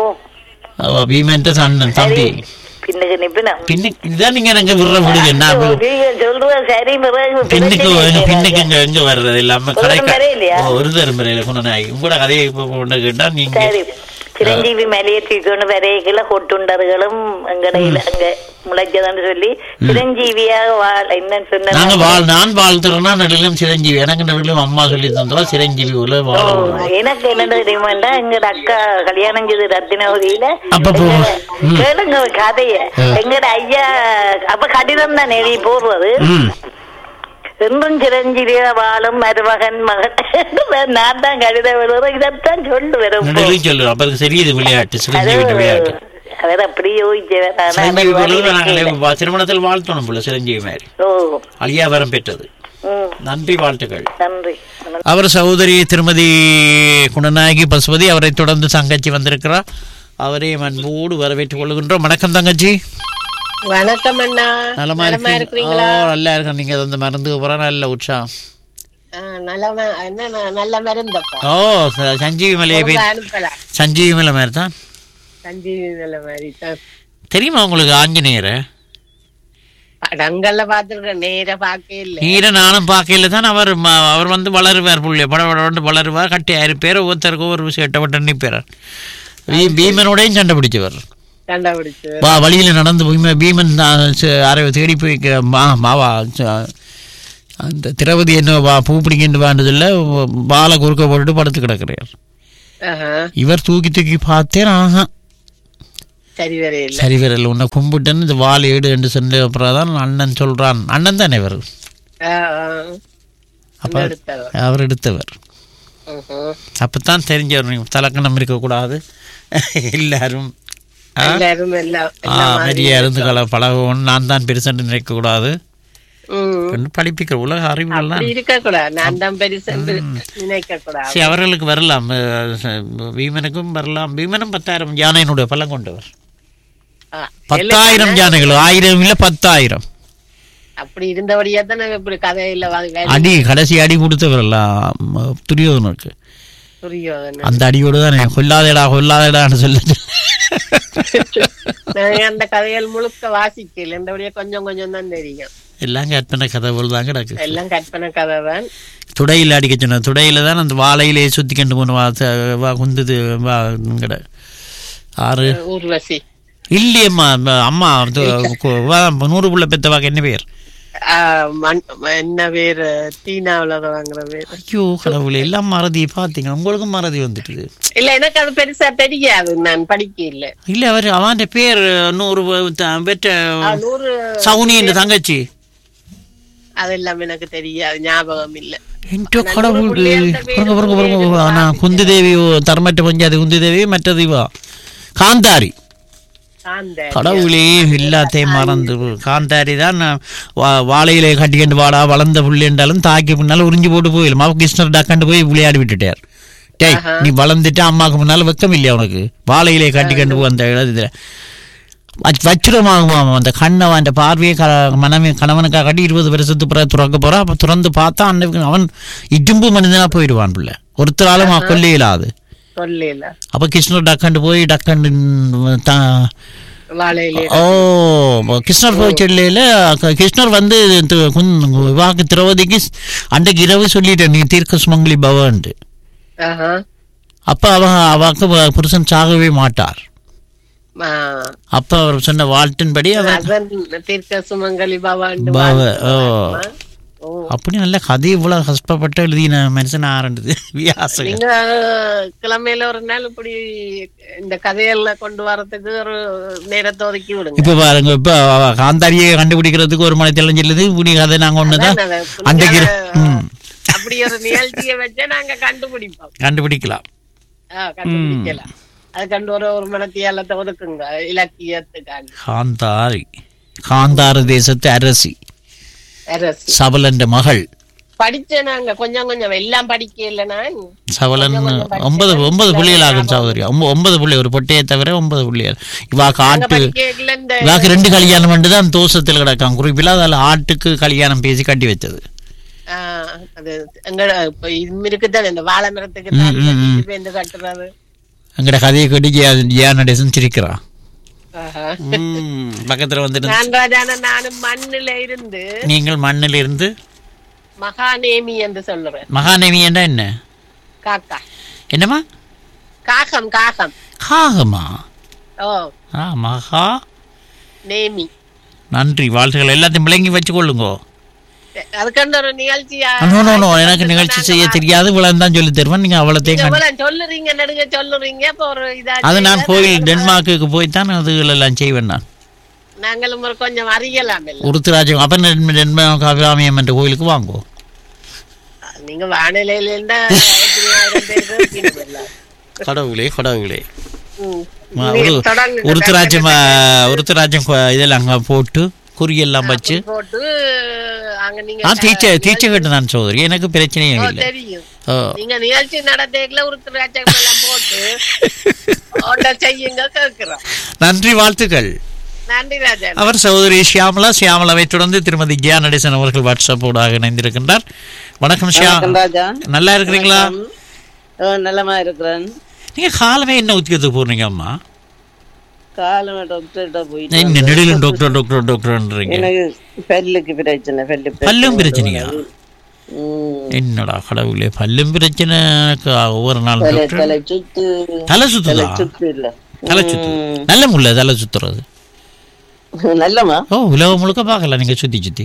[SPEAKER 2] அவ பீமன்ற அண்ணன் தம்பி
[SPEAKER 4] பின்னுக்கு நிப்பினம்
[SPEAKER 2] பின்னுக்கு இதான் நீங்க எனக்கு விடுற விடுங்க என்ன
[SPEAKER 4] நீங்க சொல்றது சரி பிறகு
[SPEAKER 2] பின்னுக்கு
[SPEAKER 4] பிரச்சனை இல்லை.
[SPEAKER 2] பின்னுக்கு இங்க எங்க வர்றது இல்லாம
[SPEAKER 4] ஒரு
[SPEAKER 2] கடை
[SPEAKER 4] தரம் இல்லையா?
[SPEAKER 2] ஓ, ஒரு தரம் வரையில குணநாயகி உங்களோட கதையை இப்ப கொண்டு கேட்டா நீங்க
[SPEAKER 4] சரி சிரஞ்சீவி மேலேயே தூக்கிக்கொண்டு வரையில கொட்டுண்டர்களும் எங்கடையில அங்க முளைச்சதுன்னு சொல்லி சிரஞ்சீவியாக வாழ் என்னன்னு
[SPEAKER 2] நாங்க
[SPEAKER 4] சொன்ன
[SPEAKER 2] வாழ் நான் வாழ்த்துறேன்னா நடுவிலும் சிரஞ்சீவி எனக்கு நடுவிலும் அம்மா சொல்லி தந்தா சிரஞ்சீவி உள்ள
[SPEAKER 4] ஓ,
[SPEAKER 2] வாழ
[SPEAKER 4] எனக்கு என்ன தெரியுமாண்டா எங்கட அக்கா கல்யாணம் செய்து ரத்தினபுரியில
[SPEAKER 2] அப்ப போ.
[SPEAKER 4] எங்கட-
[SPEAKER 2] ம்.
[SPEAKER 4] கேளுங்க ஒரு கதைய
[SPEAKER 2] ஆ.
[SPEAKER 4] எங்கட ஐயா அப்ப கடிதம் தான் எழுதி போடுறது
[SPEAKER 2] ம்
[SPEAKER 4] என்றும் சிரஞ்சீவியா வாழும் மருமகன் மகன் நான் தான் கடிதம் எழுதுறேன் இதைத்தான் சொல்லுவேன் இப்போ.
[SPEAKER 2] நடுவிலும் சொல்லு அப்ப தெரியுது விளையாட்டு சிரஞ்சீவி விளையாட்டு
[SPEAKER 4] அவர் அப்படி யோசிச்சவர் ஆனா
[SPEAKER 2] சிரஞ்சீவி
[SPEAKER 4] அவர்
[SPEAKER 2] விளையாட்டு
[SPEAKER 4] வாழ்க்கையில-
[SPEAKER 2] நாங்களே வா- திருமணத்தில் வாழ்த்தணும் போல சிரஞ்சீவி மாதிரி
[SPEAKER 4] ஓ
[SPEAKER 2] அழியாவரம் பெற்றது
[SPEAKER 4] ம்
[SPEAKER 2] நன்றி வாழ்த்துக்கள்
[SPEAKER 4] நன்றி
[SPEAKER 2] அவர் சகோதரி திருமதி குணநாயகி பசுபதி அவரை தொடர்ந்து தங்கச்சி வந்திருக்கிறார் அவரையும் அன்போடு வரவேற்றுக் கொள்கின்றோம் வணக்கம் தங்கச்சி
[SPEAKER 5] வணக்கம் அண்ணா
[SPEAKER 2] நலமா
[SPEAKER 5] நலமா
[SPEAKER 2] இருக்கு
[SPEAKER 5] இருக்கிறீங்களா
[SPEAKER 2] நல்லா இருக்கேன் நீங்க அந்த மருந்து போறா நல்ல உற்சாகம்
[SPEAKER 5] ஆ, நலமா என்ன ந- நல்ல மருந்தப்பா
[SPEAKER 2] ஓ ச- சஞ்சீவி மலையை போய்
[SPEAKER 5] அனுப்பலாம்
[SPEAKER 2] சஞ்சீவி மலை மாதிரி தான்
[SPEAKER 5] சஞ்சீவி நல்ல மாதிரி தான்
[SPEAKER 2] தெரியுமா உங்களுக்கு ஆஞ்சநேயரை
[SPEAKER 5] படங்கள்ல பாத்துருக்கேன் நேர பார்க்க இல்ல
[SPEAKER 2] நீரை நானும் பார்க்கல தான் அவர் ம- அவர் வந்து வளருவார் புள்ளி பட பட வந்து வளருவார் கட்டி ஆயிரம் பேர் ஒவ்வொருத்தருக்கு ஒரு சேட்டப்பட்ட நிற்பார் பீமனோடையும் சண்டை பிடிச்சவர்
[SPEAKER 5] கண்டுபிடிச்சு
[SPEAKER 2] வா வழியில் நடந்து போய் பீமன் நான் ச- அரை தேடி போய் க- மா மாவா ச- அந்த திரௌபதி என்ன வா பூ பிடிக்கிட்டு வான்னு சொல்ல பாலை குறுக்க போட்டுட்டு படுத்து கிடக்குறார்
[SPEAKER 5] ஆஹா.
[SPEAKER 2] இவர் தூக்கி தூக்கி பார்த்தேன் ஆஹா
[SPEAKER 5] சரி வரையில இல்ல
[SPEAKER 2] சரி வரல உன்னை கும்பிட்டுன்னு இந்த வால் ஏடு என்று சொன்ன அப்புறம் தான் அண்ணன் சொல்றான் அண்ணன் தானே இவர்
[SPEAKER 5] ஆ, ஆ.
[SPEAKER 2] அப்ப
[SPEAKER 5] அந்த எடுத்தவர்.
[SPEAKER 2] அவர் எடுத்தவர்
[SPEAKER 5] ம்ஹும்.
[SPEAKER 2] அப்பதான் தெரிஞ்சவர் நீங்க தலக்கணம் இருக்கக்கூடாது எல்லாரும் ஆ?
[SPEAKER 5] எல்லாரும் எல்லாம்
[SPEAKER 2] ஆ, மெரியா இருந்து கல பழகவும் நான் தான் பெருசன்று நினைக்கக்கூடாது
[SPEAKER 5] ம்.
[SPEAKER 2] என்று படிப்பிக்கிற உலக அறிவுகள்லாம்
[SPEAKER 5] அப்படி இருக்க கூடாது நான் தான் பெருசு நினைக்க கூடாது
[SPEAKER 2] சரி அவர்களுக்கு வரலாம் அஹ், ச- பீமனுக்கும் வரலாம் பீமனும் பத்தாயிரம் யானையினுடைய பலம் கொண்டவர்
[SPEAKER 5] ஆ,
[SPEAKER 2] பத்தாயிரம் யானைகள் ஆயிரம் இல்ல பத்தாயிரம்
[SPEAKER 5] அப்படி இருந்தபடியா தானே இப்படி கதையில வாங்க
[SPEAKER 2] அடி கடைசி அடி கொடுத்தவரெல்லாம் துரியோதனருக்கு
[SPEAKER 5] புரியும்
[SPEAKER 2] அந்த அடியோடு தானே கொல்லாதேடா கொல்லாதேடான்னு சொல்லிட்டு
[SPEAKER 5] நான் அந்த கதைகள் முழுக்க வாசிக்கல இருந்தபடியா கொஞ்சம் கொஞ்சம் தான் தெரியும்
[SPEAKER 2] எல்லாம் கற்பனை கதை போல் தான் கிடக்கு
[SPEAKER 5] எல்லாம் கற்பனை கதை தான்
[SPEAKER 2] துடையில் அடிக்க சொன்ன துடையில தான் அந்த வாழையிலே சுத்தி கண்டு போன வா த- வா குந்துது வா கிட ஆறு
[SPEAKER 5] ஊர்வசி
[SPEAKER 2] இல்லையம்மா ம- அம்மா இது, கு- வா, நூறு புள்ள பெத்தவாக்கு என்ன பேர்
[SPEAKER 5] ஆ, மண்- என்ன பேரு தீனாவுல வாங்குற பேர்
[SPEAKER 2] ஐயோ கடவுளே எல்லாம் மறதி பாத்தீங்க உங்களுக்கும் மறதி வந்துட்டுது
[SPEAKER 5] இல்ல எனக்கு அது பெருசா தெரியாது நான் படிக்க இல்ல
[SPEAKER 2] இல்ல அவர் அவன் பேர் நூறு வ- த- பெற்ற
[SPEAKER 5] ஆ, நூறு
[SPEAKER 2] சவுனி என்ற தங்கச்சி
[SPEAKER 5] அதெல்லாம் எனக்கு தெரியாது ஞாபகம் இல்ல
[SPEAKER 2] என்கிட்ட கடவுள் பாருங்க பாருங்க பாருங்க ஆனா குந்தி தேவி தரமற்ற பஞ்சாதி குந்தி தேவி மற்றது இவா காந்தாரி
[SPEAKER 5] அந்த
[SPEAKER 2] கடவுளே எல்லாத்தையும் மறந்து காந்தாரி தான் வா- வாழையிலே கட்டிக்கண்டு வாடா வளர்ந்த புள்ளி என்றாலும் தாக்கி முன்னால உறிஞ்சு போட்டு போயிடும் அவ கிருஷ்ணர் டக்காண்டு போய் விளையாடி விட்டுட்டார் டேய் நீ வளர்ந்துட்டு அம்மாவுக்கு முன்னால வெக்கம் இல்லையா உனக்கு வாழையிலே கட்டிக்கண்டு போ அந்த இதுல வச்- வச்சிரமாகுமாம் அந்த கண்ணை அந்த பார்வையை க மனமே கணவனுக்காக கட்டி இருபது வருஷத்துக்கு பிறகு துறக்க போறான் அப்ப திறந்து பார்த்தா அன்னைக்கு அவன் இடும்பு மனிதனா போயிடுவான் பிள்ளை ஒருத்தராலும் கொல்ல இயலாது
[SPEAKER 5] சொல்லல
[SPEAKER 2] அப்ப கிருஷ்ணர் டக்காண்டு போய் டக்காண்டு தான்
[SPEAKER 5] வாழையில
[SPEAKER 2] ஓ கிருஷ்ணர் போய் சொல்லையில க- கிருஷ்ணர் வந்து தி- குந்- விவாக திரௌபதிக்கு ஸ்- அன்றைக்கு இரவு சொல்லிட்டேன் நீ தீர்க்க சுமங்கலி பவன்ட்டு
[SPEAKER 5] ஆஹா
[SPEAKER 2] அப்ப அவ அவக்கு வ- புருஷன் சாகவே மாட்டார்
[SPEAKER 5] ஆ.
[SPEAKER 2] அப்ப அவர் சொன்ன வாழ்த்தின்படி அவர்
[SPEAKER 5] அதன் தீர்க்க சுமங்கலி பவாண்டு
[SPEAKER 2] பவ ஓ
[SPEAKER 5] ஓ
[SPEAKER 2] அப்படி நல்ல கதை இவ்வளவு கஷ்டப்பட்டு எழுதின மனுஷன் ஆரம்பிது வியாசகர்
[SPEAKER 5] நீங்க கிழமையில ஒரு நாள் இப்படி இந்த கதையெல்லாம் கொண்டு வரதுக்கு ஒரு நேரத்தை ஒதுக்கி விடுங்க
[SPEAKER 2] இப்ப பாருங்க இப்ப அவ காந்தாரியை கண்டுபிடிக்கிறதுக்கு ஒரு மணி தெளிஞ்சிருது இப்படி கதை நாங்க ஒண்ணுதான்
[SPEAKER 5] அதான் அதை
[SPEAKER 2] அன்றைக்கு
[SPEAKER 5] புள்ளியான,
[SPEAKER 2] ம்,
[SPEAKER 5] அப்படி ஒரு நிகழ்ச்சியை வச்சா நாங்க கண்டுபிடிப்போம்
[SPEAKER 2] கண்டுபிடிக்கலாம்
[SPEAKER 5] ஆ, கண்டுபிடிக்கலாம் அது கண்டு ஒரு ஒரு மனத்தியாலத்தை ஒதுக்குங்க இலக்கியத்துக்காண்டி
[SPEAKER 2] காந்தாரி காந்தார தேசத்து அரசி
[SPEAKER 5] அரசு
[SPEAKER 2] சபலன்ற மகள்
[SPEAKER 5] படிச்ச நாங்க கொஞ்சம் கொஞ்சம் எல்லாம் படிக்க இல்ல நான்
[SPEAKER 2] சவலன் ஒன்பது ஒன்பது புள்ளிகள் ஆகும் சகோதரி ஒம்ப- ஒன்பது புள்ளி ஒரு பொட்டையை தவிர ஒன்பது புள்ளிகள் இவாக்கு
[SPEAKER 5] நாங்க
[SPEAKER 2] ஆட்டு
[SPEAKER 5] படிக்க இல்ல இந்த
[SPEAKER 2] இவாக்கு ரெண்டு கல்யாணம் மட்டும் தான் தோசத்தில் கிடக்கான் குறிப்பில் அதில் ஆட்டுக்கு கல்யாணம் பேசி கட்டி வச்சது
[SPEAKER 5] ஆ, அது எங்க இப்ப இது இருக்குதானே இந்த வாழை மரத்துக்கு
[SPEAKER 2] ம்,
[SPEAKER 5] தாலி
[SPEAKER 2] ம், ம்.
[SPEAKER 5] கட்டிட்டு பேருந்து கட்டுறது
[SPEAKER 2] எங்கட கதையை கட்டி ஜியா- ஜியா நடேசன் சிரிக்கிறான்
[SPEAKER 5] ஆஹா.
[SPEAKER 2] ம், பக்கத்துல வந்துட்டு
[SPEAKER 5] நான் ராஜான நானும் மண்ணுல இருந்து
[SPEAKER 2] நீங்கள் மண்ணில் இருந்து
[SPEAKER 5] மகாநேமி என்று சொல்லுவேன்
[SPEAKER 2] மகாநேமி என்றா என்ன
[SPEAKER 5] காக்கா
[SPEAKER 2] என்னம்மா
[SPEAKER 5] காகம் காகம்
[SPEAKER 2] காகமா
[SPEAKER 5] ஓ
[SPEAKER 2] ஆ மகா
[SPEAKER 5] நேமி
[SPEAKER 2] நன்றி வாழ்த்துக்கள் எல்லாத்தையும் விளங்கி வச்சு கொள்ளுங்கோ
[SPEAKER 5] அதுக்கண்டு ஒரு நிகழ்ச்சியா
[SPEAKER 2] நோ நோ நோ எனக்கு நிகழ்ச்சி செய்ய தெரியாது இவ்வளவு தான் சொல்லி தருவேன் நீங்க அவ்வளோத்தையும் கண்டு
[SPEAKER 5] எவ்வளவு சொல்லுறீங்க நடுங்க சொல்லுறீங்க அப்ப ஒரு இதா
[SPEAKER 2] அது நான் கோயில் டென்மார்க்குக்கு போய் தான் அதுகளெல்லாம் செய்வேன் நான்
[SPEAKER 5] நாங்களும் ஒரு கொஞ்சம் அறியலாம் இல்ல
[SPEAKER 2] உருத்துராஜம் அப்ப டென்- டென்மார்க் அபிராமியம் என்ற கோயிலுக்கு வாங்கோ
[SPEAKER 5] நீங்க வானிலையில இருந்தா எத்தனையாயிரம் பேர் இருக்கீங்க இல்ல?
[SPEAKER 2] கடவுளே கடவுளே
[SPEAKER 5] ம்.
[SPEAKER 2] ஆ,
[SPEAKER 5] நீங்க
[SPEAKER 2] ஒரு
[SPEAKER 5] தொடங்குங்க.
[SPEAKER 2] உருத்துராஜம் ஆ, உருத்துராஜம் கொ- இதெல்லாம் அங்க போட்டு குறியெல்லாம் வச்சு
[SPEAKER 5] போட்டு அங்க நீங்க
[SPEAKER 2] நான் தீச்ச தீச்ச கேட்டு நான் சோதரி எனக்கு பிரச்சனையும்
[SPEAKER 5] ஓ,
[SPEAKER 2] இல்லை
[SPEAKER 5] தெரியும்
[SPEAKER 2] ஓ
[SPEAKER 5] நீங்க நிகழ்ச்சி நடத்தைக்குள்ள உருத்துராட்சம் எல்லாம் போட்டு ஆர்டர் செய்யுங்க கேட்கிறோம்
[SPEAKER 2] நன்றி வாழ்த்துக்கள்
[SPEAKER 5] நன்றி ராஜா
[SPEAKER 2] அவர் சகோதரி ஷியாமலா ஷியாமலாவை தொடர்ந்து திருமதி ஜியா நடேசன் அவர்கள் வாட்ஸ்அப் ஊடாக இணைந்திருக்கின்றார் வணக்கம் ஷியா
[SPEAKER 6] ராஜா
[SPEAKER 2] நல்லா இருக்கிறீங்களா
[SPEAKER 6] ஓ, நலமா இருக்கிறேன்
[SPEAKER 2] நீங்க காலமே என்ன உத்தியோகத்துக்கு போறீங்க அம்மா
[SPEAKER 6] காலம் டாக்டர்கிட்ட போயிட்டு
[SPEAKER 2] என்ன நெடிலும் டாக்டர் டாக்டர் டாக்டர்ன்றீங்க
[SPEAKER 6] எனக்கு பல்லுக்கு பிரச்சனை பல்லு
[SPEAKER 2] பல்லும் பிரச்சனையா
[SPEAKER 6] ம்.
[SPEAKER 2] என்னடா கடவுளே பல்லும் பிரச்சனை எனக்கு ஒவ்வொரு நாள்
[SPEAKER 6] தலை
[SPEAKER 2] டாக்டர்
[SPEAKER 6] தலை சுத்து
[SPEAKER 2] தலை சுத்துதா
[SPEAKER 6] சுத்து இல்ல
[SPEAKER 2] தலை சுத்து நல்ல முல்ல தலை சுத்துறது
[SPEAKER 6] நல்லமா
[SPEAKER 2] ஓ உலகம் முழுக்க பார்க்கலாம் நீங்க சுத்தி சுத்தி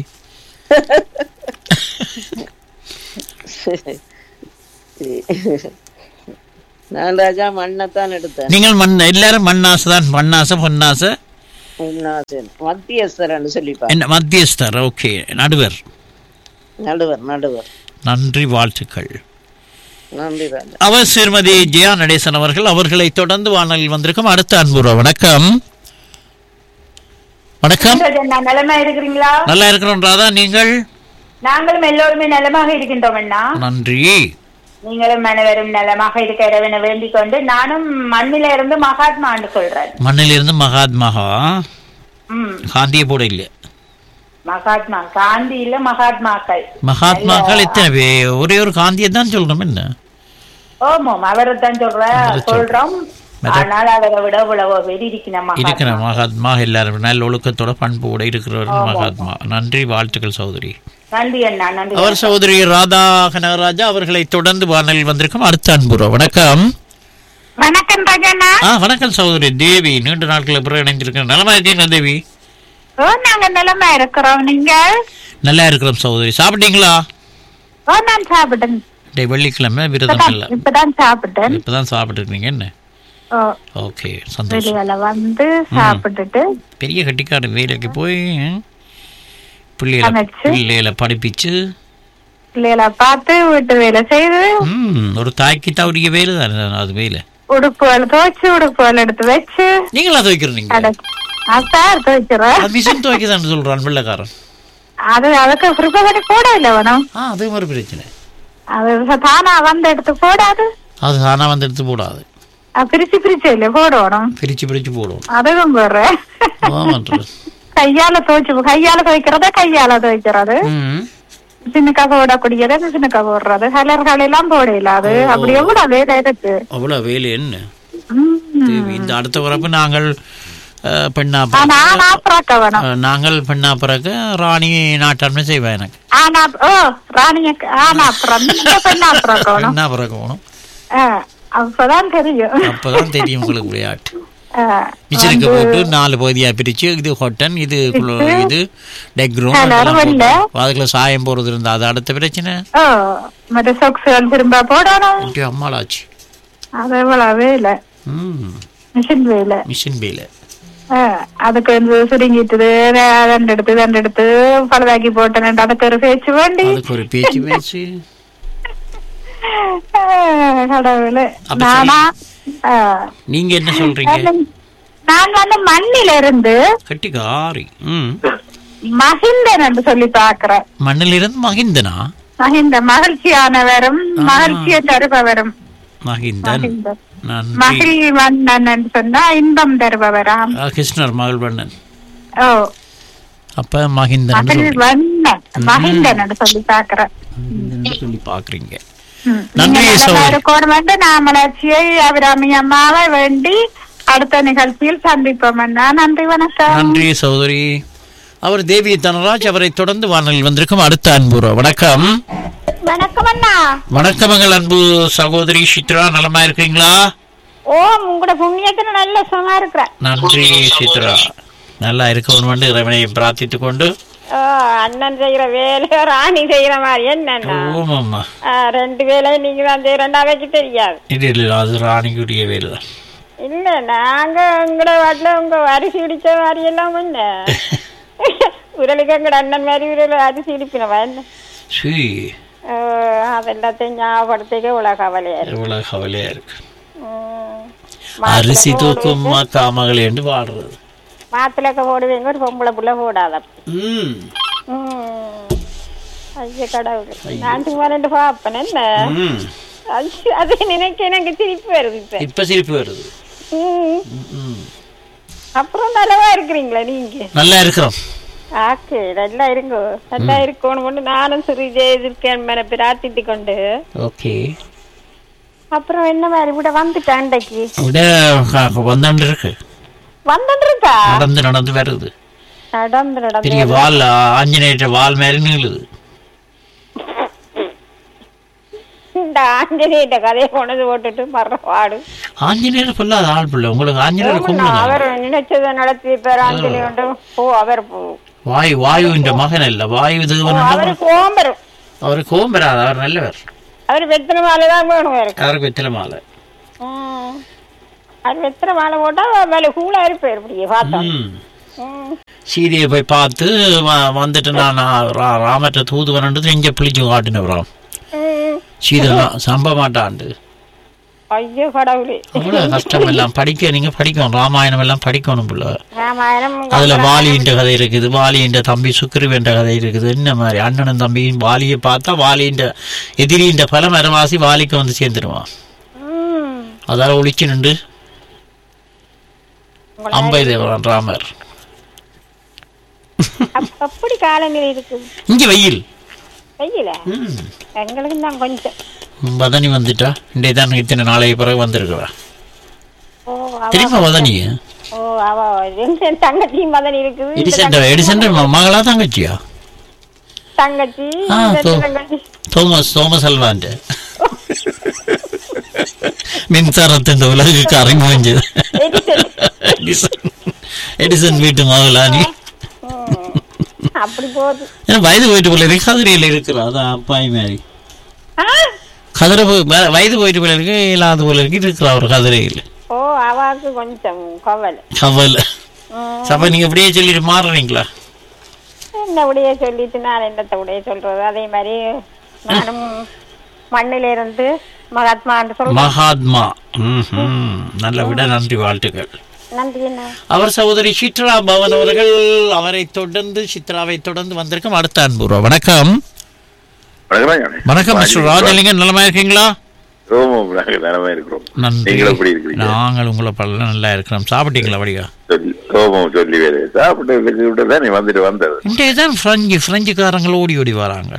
[SPEAKER 6] நான் ராஜா மண்ணைத்தான் எடுத்தேன்
[SPEAKER 2] நீங்கள் மண் எல்லாரும் மண்ணாசை தான் மண்ணாசை பொன்னாசை
[SPEAKER 6] உன்னாசன் மத்தியஸ்தரன்னு சொல்லிப்பா
[SPEAKER 2] என்ன மத்தியஸ்தர் ஓகே நடுவர்
[SPEAKER 6] நடுவர் நடுவர்
[SPEAKER 2] நன்றி வாழ்த்துக்கள்
[SPEAKER 6] நன்றி ராஜா
[SPEAKER 2] அவர் திருமதி ஜெயா நடேசன் அவர்கள் அவர்களை தொடர்ந்து வானலில் வந்திருக்கும் அடுத்த அன்புற வணக்கம் வணக்கம்
[SPEAKER 7] நான் நலமா இருக்கிறீங்களா
[SPEAKER 2] நல்லா இருக்கிறோம் ராதா நீங்கள்
[SPEAKER 7] நாங்களும் எல்லோருமே நலமாக இருக்கின்றோம் அண்ணா
[SPEAKER 2] நன்றி
[SPEAKER 7] நீங்களும் அனைவரும் நலமாக இருக்க இறைவனை வேண்டிக் கொண்டு நானும் மண்ணில இருந்து மகாத்மா ஆண்டு சொல்றேன்
[SPEAKER 2] மண்ணிலிருந்து மகாத்மாகா
[SPEAKER 7] ம்
[SPEAKER 2] காந்திய போட இல்ல
[SPEAKER 7] மகாத்மா காந்தி இல்ல மகாத்மாக்கள்
[SPEAKER 2] மகாத்மாக்கள் எத்தனை பேர் ஒரே ஒரு காந்தியை தான் சொல்றோம் என்ன
[SPEAKER 7] ஓமோம் அவரை தான் சொல்ற
[SPEAKER 2] அவரை சொல்~
[SPEAKER 7] சொல்றோம்
[SPEAKER 2] மற்ற-
[SPEAKER 7] ஆனால் அவரை விட இவ்வளவு பேர் இருக்கிற
[SPEAKER 2] இருக்கிற
[SPEAKER 7] மகாத்மா
[SPEAKER 2] மகாத்மா எல்லாரும் நல்ல ஒழுக்கத்தோட பண்போட இருக்கிறவர் மகாத்மா நன்றி வாழ்த்துக்கள் சகோதரி
[SPEAKER 7] நன்றி அண்ணா நன்றி
[SPEAKER 2] அவர் சகோதரி ராதா கனகராஜா அவர்களை தொடர்ந்து வானலில் வந்திருக்கும் அடுத்த அன்புற வணக்கம்
[SPEAKER 7] வணக்கம் ராஜண்ணா
[SPEAKER 2] ஆ வணக்கம் சகோதரி தேவி நீண்ட நாட்கள் பிறகு இணைஞ்சிருக்கேன் நலமா இருக்கீங்களா தேவி
[SPEAKER 7] ஓ நாங்க நலமா இருக்கிறோம் நீங்க
[SPEAKER 2] நல்லா இருக்கிறோம் சகோதரி சாப்பிட்டீங்களா
[SPEAKER 7] ஓ நான் சாப்பிட்டேன்
[SPEAKER 2] டே வெள்ளிக்கிழமை விரதம் இல்லை
[SPEAKER 7] இப்பதான் சாப்பிட்டேன்
[SPEAKER 2] இப்பதான் சாப்பிட்டு இருக்கீங்க என்ன
[SPEAKER 7] ஓ
[SPEAKER 2] ஓகே சந்தோஷம்
[SPEAKER 7] வெளியில வந்து சாப்பிட்டுட்டு
[SPEAKER 2] பெரிய கட்டிக்காடு வேலைக்கு போய் ம், பிள்ளைகளை
[SPEAKER 7] சமைச்சு.
[SPEAKER 2] பிள்ளைகளை படிப்பிச்சு
[SPEAKER 7] பிள்ளைகளை பார்த்து வீட்டு வேலை செய்து
[SPEAKER 2] ம் ஒரு தாய்க்கு தவறிய வேலை தானே அது வேலை
[SPEAKER 7] உடுப்புகள் துவைச்சு உடுப்புகள் எடுத்து வச்சு
[SPEAKER 2] நீங்களா துவைக்கிறீங்க
[SPEAKER 7] அடைச்சு அசார் துவைச்சிடுறேன்
[SPEAKER 2] அது மிஷின் துவைக்குதான்னு சொல்றான் வெள்ளைக்காரன்
[SPEAKER 7] அது அதுக்கு ப்ரிப்பேர் பண்ணி போட இல்லை வேணும்
[SPEAKER 2] ஆ அது ஒரு பிரச்சனை
[SPEAKER 7] அது தானா வந்து எடுத்து போடாது
[SPEAKER 2] அது தானா வந்து எடுத்து போடாது
[SPEAKER 7] அது பிரிச்சு பிரிச்சு இல்லை போடணும்
[SPEAKER 2] பிரிச்சு பிரிச்சு போடும்
[SPEAKER 7] அதுவும் போடுறேன்
[SPEAKER 2] ஆமான்றது
[SPEAKER 7] கையால துவைச்சு கையால துவைக்கிறத கையால துவைக்கிறது
[SPEAKER 2] ம்
[SPEAKER 7] சின்னக்கா போடக்கூடியதை சின்னக்கா போடுறது கலர்கள் எல்லாம் போடல அது அப்படி எவ்வளவு வேலை இருக்கு
[SPEAKER 2] அவ்வளோ வேலை என்ன
[SPEAKER 7] ம்.
[SPEAKER 2] தேவி, இந்த அடுத்த வரப்பு நாங்கள் அஹ், பெண்ணா
[SPEAKER 7] ஆனா
[SPEAKER 2] பிறக்க-
[SPEAKER 7] ஆனா பிறக்க வேணும்
[SPEAKER 2] அஹ், நாங்கள் பெண்ணா பிறக்க ராணி நாட்டாண்மை செய்வேன் எனக்கு
[SPEAKER 7] ஆனா ஓ ராணிய ஆனா அப்புறம் நீங்க பெண்ணா பிறக்கணும்
[SPEAKER 2] பெண்ணா பிறக்கணும்
[SPEAKER 7] ஆ, அப்பதான் தெரியும்
[SPEAKER 2] அப்பதான் தெரியும் உங்களுக்கு விளையாட்டு
[SPEAKER 7] ஆ,
[SPEAKER 2] மிச்சருக்கு போட்டு நாலு பகுதியா பிரிச்சு இது ஹொட்டன் இது குளோ- இது டெக்ரூம்
[SPEAKER 7] Colour வெள்ளை.
[SPEAKER 2] அதுக்குள்ள சாயம் போறது இருந்தா அது அடுத்த பிரச்சனை
[SPEAKER 7] ஓ மற்ற சொக்ஸுகள் திரும்ப போடணும்
[SPEAKER 2] இங்கே அம்மாளாச்சு
[SPEAKER 7] அது எவ்வளவு வேலை
[SPEAKER 2] ம்
[SPEAKER 7] மிஷின் வேலை
[SPEAKER 2] மிஷின் பேல
[SPEAKER 7] ஆ, அதுக்கு வந்து சுருங்கிட்டுது ரெண்டு எடுத்து ரெண்டு எடுத்து பழுதாக்கி போட்டேன் அதுக்கு ஒரு பேச்சு வேண்டி
[SPEAKER 2] அதுக்கு ஒரு பேச்சு பேச்சு
[SPEAKER 7] ஆ, கடவுளே
[SPEAKER 2] அப்ப
[SPEAKER 7] நானா ஆ,
[SPEAKER 2] நீங்க என்ன சொல்றீங்க
[SPEAKER 7] நான் வந்து மண்ணில இருந்து
[SPEAKER 2] கட்டிக்காரி ம்
[SPEAKER 7] மகிந்தன் என்று சொல்லி பாக்குறேன்
[SPEAKER 2] மண்ணில் இருந்து மகிந்தனா
[SPEAKER 7] மகிந்த மகிழ்ச்சியானவரும் மகிழ்ச்சியை தருபவரும்
[SPEAKER 2] மகிந்தன்
[SPEAKER 7] மகிந்தன்.
[SPEAKER 2] நன்றி
[SPEAKER 7] மகிழ் வண்ணன் என்று சொன்னா இன்பம் தருபவராம்
[SPEAKER 2] ஆ, கிருஷ்ணர் மகள் பண்ணன்
[SPEAKER 7] ஓ
[SPEAKER 2] அப்ப மகிந்தன்
[SPEAKER 7] மகிழ் வண்ணன் மகிந்தன் என்று சொல்லி பாக்குறேன்
[SPEAKER 2] சொல்லி பாக்குறீங்க
[SPEAKER 7] ம்.
[SPEAKER 2] நன்றி,
[SPEAKER 7] நீங்க நல்ல
[SPEAKER 2] சகோதரி.
[SPEAKER 7] இருக்கணும் என்று நாமலட்சியை அபிராமி அம்மாவை வேண்டி அடுத்த நிகழ்ச்சியில் சந்திப்போம் அண்ணா நன்றி வணக்கம்
[SPEAKER 2] நன்றி சகோதரி அவர் தேவி தனராஜ் அவரை தொடர்ந்து வானலில் வந்திருக்கும் அடுத்த அன்புரோ வணக்கம்
[SPEAKER 7] வணக்கம் அண்ணா
[SPEAKER 2] வணக்கம் எங்கள் அன்பு சகோதரி சித்ரா நலமா இருக்கீங்களா
[SPEAKER 7] ஓ உங்களோட புண்ணியத்துல நல்ல சுகமா இருக்கிறேன்
[SPEAKER 2] நன்றி சித்ரா நல்லா இருக்கணும் வந்து இறைவனை பிரார்த்தித்துக் கொண்டு
[SPEAKER 7] ஓ, அண்ணன் செய்யற வேலையோ ராணி செய்யற மாதிரி என்னன்னா
[SPEAKER 2] ஓமாம்மா
[SPEAKER 7] ஆ, ரெண்டு வேலையும் நீங்க தான் செய்யறா வைக்க தெரியாது
[SPEAKER 2] இது இல்லை அது ராணிக்குரிய வேலை தான்
[SPEAKER 7] இல்ல நாங்க உங்களோட வாட்டுல உங்க அரிசி இடிச்ச மாதிரி எல்லாம் என்ன உரலுக்கு எங்கட அண்ணன் மாதிரி உரல அரிசி இடிப்பினவா என்ன
[SPEAKER 2] சீ
[SPEAKER 7] ஓ, அதெல்லாத்தையும் ஞாபகப்படுத்திக்க உலக கவலையா இருக்கு
[SPEAKER 2] எவ்வளவு கவலையா இருக்கு
[SPEAKER 7] ம்.
[SPEAKER 2] அரிசி தூக்கும் காமகள் என்று பாடுறது
[SPEAKER 7] மாப்பிள்ளைக்க போடுவீங்க ஒரு பொம்பளை புள்ள போடாத
[SPEAKER 2] ம்
[SPEAKER 7] ம். ஐய கடவுள் நான் சும்மா ரெண்டு பாப்பேன் என்ன
[SPEAKER 2] ம்
[SPEAKER 7] அது அது நினைக்க எனக்கு திருப்பி வருது இப்ப
[SPEAKER 2] இப்ப சிரிப்பு வருது
[SPEAKER 7] ம்.
[SPEAKER 2] ம்
[SPEAKER 7] அப்புறம் நல்லவா இருக்கிறீங்களா நீங்க
[SPEAKER 2] நல்லா இருக்கிறோம்
[SPEAKER 7] ஆக்கே நல்லா இருங்கோ நல்லா இருக்கணும் கொண்டு நானும் சிறு செய்திருக்கேன் மேல பிரார்த்தித்து கொண்டு
[SPEAKER 2] ஓகே
[SPEAKER 7] அப்புறம் என்ன மாதிரி விட வந்துட்டேன் அண்டைக்கு
[SPEAKER 2] விட வந்தாண்டு இருக்கு
[SPEAKER 7] வந்துட்டு இருக்கா
[SPEAKER 2] நடந்து நடந்து வருது
[SPEAKER 7] நடந்து நடந்து
[SPEAKER 2] பெரிய வால் ஆஞ்சநேயர் வால் மேல நீளுது
[SPEAKER 7] இந்த ஆஞ்சநேயிட்ட கதையை கொண்டது போட்டுட்டு மற வாடு
[SPEAKER 2] ஆஞ்சநேயர் சொல்லாத ஆள் பிள்ளை உங்களுக்கு ஆஞ்சநேயர் கும்பிடுங்க
[SPEAKER 7] அவர் நினைச்சதை நடத்தி பேர் ஆஞ்சநேய உண்டு ஓ அவர் போ
[SPEAKER 2] வாயு வாயுவின் மகன் இல்ல வாயு தேவன்
[SPEAKER 7] அவரு கோம்பரும்
[SPEAKER 2] அவர் கோம்பராது அவர் நல்லவர்
[SPEAKER 7] அவர் வெத்தனை மாலை தான் வேணும் அவருக்கு
[SPEAKER 2] அவருக்கு வெத்தில மாலை
[SPEAKER 7] ம். அது எத்தனை மாலை போட்டா வேலை கூலா இருப்பார் இப்படியே பார்த்தா
[SPEAKER 2] ம்.
[SPEAKER 7] ம்.
[SPEAKER 2] சீதையை போய் பார்த்து வ- வந்துட்டு நான் ரா- ராமற்ற தூது வரன்றது இங்கே பிழிச்சு காட்டினவராம்
[SPEAKER 7] ம்.
[SPEAKER 2] சீதை சம்ப மாட்டாண்டு
[SPEAKER 7] ஐயோ கடவுளே
[SPEAKER 2] அவ்வளோ கஷ்டம் எல்லாம் படிக்க நீங்க படிக்கணும் ராமாயணம் எல்லாம் படிக்கணும் புள்ள
[SPEAKER 7] ராமாயணம்
[SPEAKER 2] அதுல வாலின்ற கதை இருக்குது வாலின்ற தம்பி சுக்கிரவேன்ற கதை இருக்குது என்ன மாதிரி அண்ணனும் தம்பியும் வாலியை பார்த்தா வாலின்ற எதிரின்ற பல மரவாசி வாலிக்கு வந்து சேர்ந்துருவான்
[SPEAKER 7] ம்.
[SPEAKER 2] அதால ஒளிச்சு நின்று அம்பை தேவரான் ராமர்
[SPEAKER 7] அப்- அப்படி காலநிலை இருக்கு
[SPEAKER 2] இங்க வெயில்
[SPEAKER 7] வெயில
[SPEAKER 2] ம்.
[SPEAKER 7] எங்களுக்கு தான் கொஞ்சம்
[SPEAKER 2] வதனி வந்துட்டா இன்றைய தான் இத்தனை நாளைக்கு பிறகு வந்திருக்கிறா
[SPEAKER 7] ஓ அவ
[SPEAKER 2] தெரியுமா வதனி
[SPEAKER 7] ஓ அவ ரெண்டு தங்கச்சியும் மதன் இருக்குது இந்த
[SPEAKER 2] எடிசன் எடிசன் மகளா தங்கச்சியா
[SPEAKER 7] தங்கச்சி
[SPEAKER 2] ஆ,
[SPEAKER 7] இந்த
[SPEAKER 2] தோ-
[SPEAKER 7] தங்கச்சி
[SPEAKER 2] തോമസ് തോമസ് അൽവാന്റെ മിൻസാറത്തിന്റെ ഉലകുക്ക് അറിമുകയും ചെയ്ത്
[SPEAKER 7] எடிசன்.
[SPEAKER 2] എഡിസൺ എഡിസൺ വീട്ടു മകളാനി
[SPEAKER 7] ம். அப்படி போகுது
[SPEAKER 2] ഞാൻ വയது പോയിട്ട് പോലെ കതിരയിൽ இருக்கிற അതാ അപ്പായി മാരി
[SPEAKER 7] ஆ?
[SPEAKER 2] கதிரை போய் வ- வயது போயிட்டு போல இருக்கு இல்லாத போல இருக்கு இருக்கிற ஒரு கதிரையில்
[SPEAKER 7] ஓ அவாக்கு கொஞ்சம் கவலை
[SPEAKER 2] கவல்
[SPEAKER 7] ம்.
[SPEAKER 2] அப்ப நீங்க இப்படியே சொல்லிட்டு மாறுறீங்களா
[SPEAKER 7] என்ன உடைய சொல்லிட்டு நான் என்னத்தை உடைய சொல்றது அதே மாதிரி நானும் மண்ணில இருந்து மகாத்மா சொல்றேன்
[SPEAKER 2] மகாத்மா ம்ஹும். நல்ல விட நன்றி வாழ்த்துக்கள்
[SPEAKER 7] நன்றி என்ன
[SPEAKER 2] அவர் சகோதரி சித்ரா பவன் அவர்கள் அவரை தொடர்ந்து சித்ராவை தொடர்ந்து வந்திருக்கும் அடுத்த அன்புறோம் வணக்கம் வணக்கம் மிஸ்டர் ராஜலிங்கம் நலமா இருக்கீங்களா
[SPEAKER 8] ரோமம் நாங்கள் நலமா இருக்கிறோம்
[SPEAKER 2] நன்றி
[SPEAKER 8] நீங்கள் எப்படி இருக்கிறீங்க
[SPEAKER 2] நாங்கள் உங்களை பல்ல நல்லா இருக்கிறோம் சாப்பிட்டீங்களா வடிகா
[SPEAKER 8] சொல்லி ரோமம் சொல்லி வேறு சாப்பிட்டு விட்டு தான் நீ வந்துட்டு வந்தது
[SPEAKER 2] இன்றைய தான் பிரெஞ்சு பிரெஞ்சுக்காரங்கள் ஓடி ஓடி வராங்க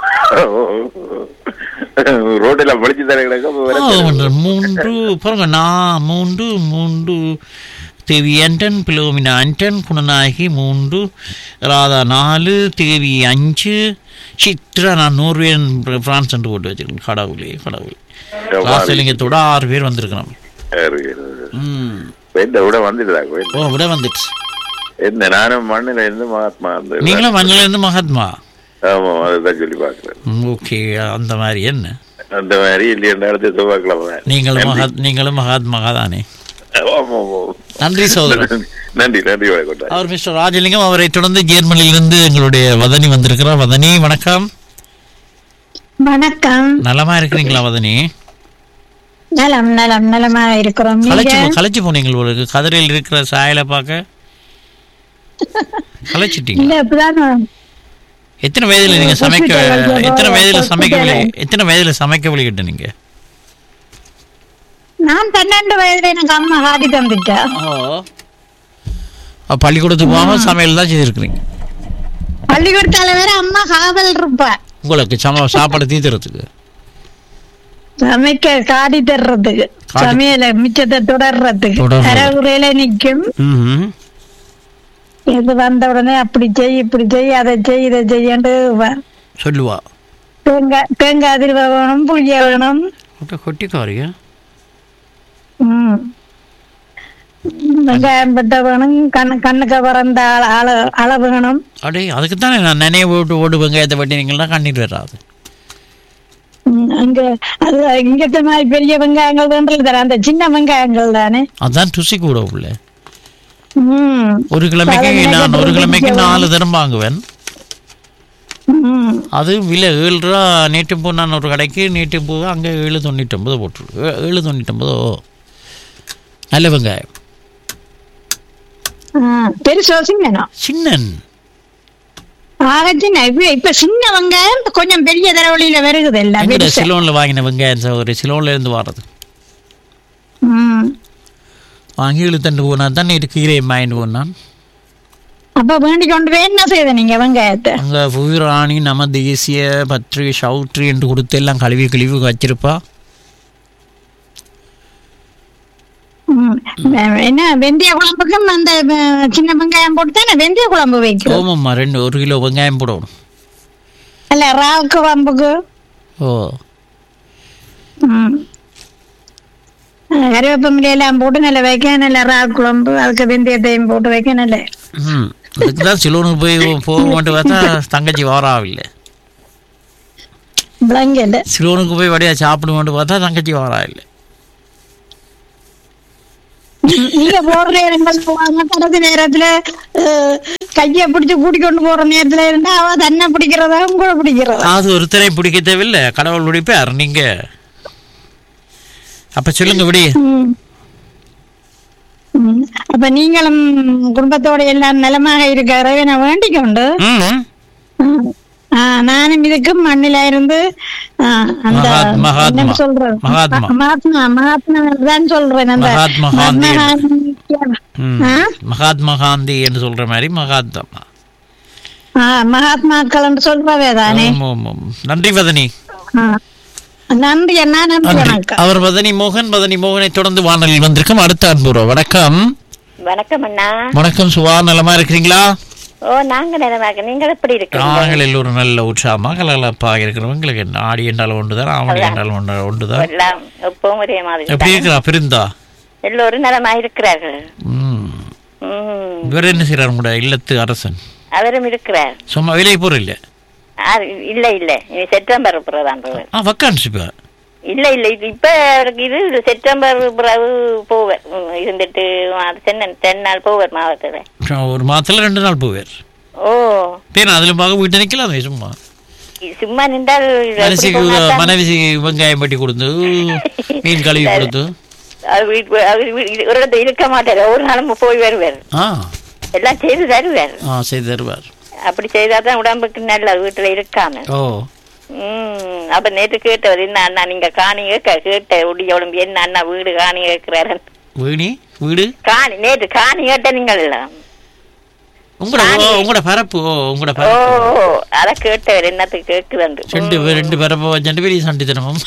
[SPEAKER 8] ரோட்டில் படிச்சு தர கிடக்க அப்ப வேற
[SPEAKER 2] ஆ,
[SPEAKER 8] தெரு.
[SPEAKER 2] ஒன்று, மூன்று பாருங்க நான் மூன்று மூன்று தேவி அண்டன் பிலோமினா அண்டன் குணநாயகி மூன்று ராதா நாலு தேவி அஞ்சு சித்ரா நான் நோர்வேன் பிரான்ஸ் என்று போட்டு வச்சிருக்கேன் கடவுளே கடவுளே ராசலிங்கத்தோட ஆறு பேர் வந்திருக்கிறோம்
[SPEAKER 8] சரி, சரி.
[SPEAKER 2] ம்
[SPEAKER 8] இப்ப என்ன விட வந்துட்டுதா கோயில்
[SPEAKER 2] ஓ விட வந்துட்டு
[SPEAKER 8] என்ன நானும் மண்ணில இருந்து மகாத்மா அந்த
[SPEAKER 2] நீங்களும் மண்ணில இருந்து மகாத்மா
[SPEAKER 8] ஆமா அதுதான் சொல்லி பாக்குறேன்
[SPEAKER 2] ஓகே அந்த மாதிரி என்ன
[SPEAKER 8] அந்த மாதிரி இல்லையா அடுத்த செவ்வாய்க்கிழமை
[SPEAKER 2] நீங்களும்
[SPEAKER 8] நன்றி.
[SPEAKER 2] மகா நீங்களும் மகாத்மா தானே
[SPEAKER 8] ஆமா, ஆமா.
[SPEAKER 2] நன்றி சகோதரன்
[SPEAKER 8] நன்றி நன்றி வணக்கம்
[SPEAKER 2] அவர் மிஸ்டர் ராஜலிங்கம் அவரை தொடர்ந்து ஜெர்மனியிலிருந்து எங்களுடைய வதனி வந்திருக்கிறார் வதனி வணக்கம்
[SPEAKER 9] வணக்கம்
[SPEAKER 2] நலமா இருக்கிறீங்களா வதனி
[SPEAKER 9] நலம் நலம் நலமா இருக்கிறோம்
[SPEAKER 2] களைச்சு
[SPEAKER 9] நீங்க
[SPEAKER 2] போ- களைச்சு போனீங்க உங்களுக்கு கதிரையில் இருக்கிற சாயலை பார்க்க களைச்சிட்டீங்க
[SPEAKER 9] இல்ல இப்பதான்
[SPEAKER 2] எத்தனை வயதுல நீங்க சமைக்க
[SPEAKER 9] hospital ல
[SPEAKER 2] எத்தனை வயதுல சமைக்க
[SPEAKER 9] hospital
[SPEAKER 2] வழி எத்தனை வயதுல சமைக்க வழிகிட்ட நீங்க
[SPEAKER 9] நான் பன்னெண்டு வயதுல எனக்கு அம்மா காட்டி தந்துட்டா
[SPEAKER 2] அப்ப பள்ளிக்கூடத்துக்கு போகாம சமையல் தான் செய்திருக்கிறீங்க
[SPEAKER 9] பள்ளிக்கூடத்தால வேற அம்மா காவல் இருப்பா
[SPEAKER 2] உங்களுக்கு சம சாப்பாடு தீத்துறதுக்கு
[SPEAKER 9] சமைக்க காடி தர்றதுக்கு
[SPEAKER 2] காடி-
[SPEAKER 9] சமையல மிச்சத்தை தொடர்றதுக்கு
[SPEAKER 2] தொடர்றது.
[SPEAKER 9] அறகுறையில நிக்கும்
[SPEAKER 2] ம்ஹும்.
[SPEAKER 9] இது வந்த உடனே அப்படி செய் இப்படி செய் அதை செய் இதை செய்யண்டு வ-
[SPEAKER 2] சொல்லுவா
[SPEAKER 9] தேங்காய் தேங்காய் திருவ வேணும் புளிய வேணும்
[SPEAKER 2] கொட்ட- கொட்டிக்காரியா
[SPEAKER 9] ம். வெங்காயம் பட்ட வேணும் கண்ணு கண்ணுக்கு பிறந்த அள- அள அளவு வேணும்
[SPEAKER 2] அடே அதுக்கு தானே நான் நினைய போட்டு ஓடு வெங்காயத்தை வெட்டினீங்கன்னா கண்ணீர் வராது
[SPEAKER 9] ம், அங்க அது இங்கத்த மாதிரி பெரிய வெங்காயங்கள் வேண்டல தர அந்த சின்ன வெங்காயங்கள் தானே
[SPEAKER 2] அதான் ருசி கூட உள்ள
[SPEAKER 9] ம்.
[SPEAKER 2] ஒரு கிழமைக்கு
[SPEAKER 9] பழம்
[SPEAKER 2] நான் ஒரு
[SPEAKER 9] எனக்கு
[SPEAKER 2] கிழமைக்கு
[SPEAKER 9] பிடிக்கும்.
[SPEAKER 2] நாலு தரம் வாங்குவேன்
[SPEAKER 9] ம்.
[SPEAKER 2] அது விலை ஏழு ரூபா நேற்று பூ நான் ஒரு கடைக்கு நேற்று பூ அங்கே ஏழு தொண்ணூற்றொம்பது போட்டுருக்கு ஏ- ஏழு தொண்ணூற்றொம்பதோ நல்ல வெங்காயம்
[SPEAKER 9] ஆ, பெருசோ சின்னனும்
[SPEAKER 2] சின்னன்
[SPEAKER 9] ஆக சின்ன இப்ப இப்ப சின்ன வெங்காயம் கொஞ்சம் பெரிய தரவழியில வருகுது எல்லாம்
[SPEAKER 2] எங்கட
[SPEAKER 9] பெருசா.
[SPEAKER 2] சிலோனில் வாங்கின வெங்காயம் சகோதரி சிலோன்ல இருந்து வர்றது
[SPEAKER 9] ம்.
[SPEAKER 2] வாங்கி இழுத்தண்டு போனா தான் நேற்று கீரை வாங்கிட்டு போனான்
[SPEAKER 9] அப்ப வேண்டி கொண்டு போய் என்ன செய்த நீங்க வெங்காயத்தை
[SPEAKER 2] அங்கே புவிராணி நம்ம தேசிய பத்ரி சௌத்ரி என்று கொடுத்து எல்லாம் கழுவி கழுவி வச்சிருப்பா
[SPEAKER 9] ம். என்ன வெந்தய குழம்புக்கும் அந்த அஹ், சின்ன வெங்காயம் போட்டு தானே வெந்தய குழம்பு வைக்கும்
[SPEAKER 2] ஓமம்மா ரெண்டு ஒரு கிலோ வெங்காயம் போடணும்
[SPEAKER 9] அல்ல ராவ் குழம்புக்கு
[SPEAKER 2] ஓ
[SPEAKER 9] ம். அஹ், கறிவேப்பமிலை எல்லாம் போட்டு நல்ல வைக்க நல்ல ராவ் குழம்பு அதுக்கு வெந்தயத்தையும் போட்டு வைக்க நல்ல
[SPEAKER 2] ம் அதுக்கு தான் சிலோனுக்கு போய் போக மாட்டு பார்த்தா தங்கச்சி வாராவில்லை
[SPEAKER 9] விளங்கல
[SPEAKER 2] சிலோனுக்கு போய் வடியா சாப்பிடுவோன்ட்டு பார்த்தா தங்கச்சி வாரா இல்லை
[SPEAKER 9] நீங்க போற நேரங்கள் போவாங்க கடைசி நேரத்துல அஹ், கைய பிடிச்சு கூட்டிக்கொண்டு போற நேரத்துல இருந்தா அவ தன்னை பிடிக்கிறதா உங்களை பிடிக்கிறதா
[SPEAKER 2] அது ஒருத்தரை பிடிக்க தேவையில்லை கடவுள் பிடிப்பார் நீங்க அப்ப சொல்லுங்க விடி
[SPEAKER 9] ம். ம். அப்ப நீங்களும் குடும்பத்தோட எல்லாம் நலமாக இருக்க இறைவனை வேண்டிக் கொண்டு
[SPEAKER 2] ம்
[SPEAKER 9] ஆ, நானும் இதுக்கு மண்ணில இருந்து ஆ, அந்த
[SPEAKER 2] மகாத்- மகாத்மா.
[SPEAKER 9] என்ன சொல்றது
[SPEAKER 2] மகாத்மா.
[SPEAKER 9] மகாத்மா மகாத்மா தான் சொல்றேன் அந்த
[SPEAKER 2] மகாத்மா காந்தி.
[SPEAKER 9] மகாத்மா
[SPEAKER 2] ம்.
[SPEAKER 9] ஆ?
[SPEAKER 2] மகாத்மா காந்தி என்று சொல்ற மாதிரி மகாத்மா
[SPEAKER 9] ஆ, மகாத்மாக்கள் என்று சொல்றவே தானே
[SPEAKER 2] ஆமாம், ஆமாம். நன்றி வதனி
[SPEAKER 9] ஆ. நன்றி அண்ணா நன்றி
[SPEAKER 2] நன்றி.
[SPEAKER 9] வணக்கம்
[SPEAKER 2] அவர் வதனி மோகன் வதனி மோகனை தொடர்ந்து வானொலியில் வந்திருக்கும் அடுத்த அன்புறோ வணக்கம்
[SPEAKER 4] வணக்கம் அண்ணா
[SPEAKER 2] வணக்கம் சுவா நலமா இருக்கிறீங்களா
[SPEAKER 4] ஓ நாங்க நிலமாக நீங்கள் எப்படி இருக்கீங்க
[SPEAKER 2] நாங்கள் எல்லோரும் நல்ல உற்சாகமா கலகலப்பாக இருக்கிறவங்களுக்கு என்ன ஆடி என்றாலும் ஒன்றுதான் ஆவணி என்றாலும் ஒன்று ஒன்றுதான்
[SPEAKER 4] எல்லாம் எப்பவும் ஒரே மாதிரி
[SPEAKER 2] எப்படி இருக்கிறா பிரிந்தா
[SPEAKER 4] எல்லோரும் நலமா இருக்கிறார்கள்
[SPEAKER 2] ம்.
[SPEAKER 4] ம்,
[SPEAKER 2] இவர் என்ன செய்யறாரு கூட இல்லத்து அரசன்
[SPEAKER 4] அவரும் இருக்கிறார்
[SPEAKER 2] சும்மா விலை போற இல்ல
[SPEAKER 4] ஆ, இல்ல இல்ல இது செப்டம்பர் பிறதான் போவர்
[SPEAKER 2] ஆ வக்கான்ஸ் இப்ப
[SPEAKER 4] இல்ல இல்ல இது இப்ப அவருக்கு இது செப்டம்பர் பிறகு போவர் ம், இருந்துட்டு அது தென்ன தென்னாள் போவர் மாவட்டத்துல
[SPEAKER 2] ஒரு மாதத்துல ரெண்டு நாள் போவார்
[SPEAKER 4] ஓ
[SPEAKER 2] பேர் அதுல பார்க்க வீட்டு நிக்கலாமே சும்மா
[SPEAKER 4] இது சும்மா நின்றால் இது எப்படி
[SPEAKER 2] மனசுக்கு
[SPEAKER 4] போனாதான்
[SPEAKER 2] மனைவி வெங்காயம் பட்டி கொடுத்து மீன் கழுவி கொடுத்து
[SPEAKER 4] அவர் வீட்டு அவர் வீ- இது ஒரு இடத்துல இருக்க மாட்டார் ஒரு நாளும் போய் வருவார்
[SPEAKER 2] ஆ
[SPEAKER 4] எல்லாம் செய்து தருவார்
[SPEAKER 2] ஆ செய்து தருவார்
[SPEAKER 4] அப்படி செய்தாதான் உடம்புக்கு நல்லது வீட்டுல இருக்காம
[SPEAKER 2] ஓ
[SPEAKER 4] உம் அப்ப நேற்று கேட்டவர் என்ன அண்ணா நீங்க காணி கேட்க கேட்ட உடைய உடம்பு என்ன அண்ணா வீடு காணி கேட்கிறாரு
[SPEAKER 2] வீணி வீடு
[SPEAKER 4] காணி நேற்று காணி கேட்ட நீங்கள் எல்லாம்
[SPEAKER 2] உங்களோட ஓ, உங்களோட பரப்பு ஓ உங்களோட
[SPEAKER 4] ஓ
[SPEAKER 2] பரப்பு
[SPEAKER 4] அத கேட்டவர் என்னத்துக்கு கேக்குதுண்டு
[SPEAKER 2] ரெண்டு பேர் ரெண்டு பரப்பை வச்சுட்டு பெரிய சண்டி தினமும்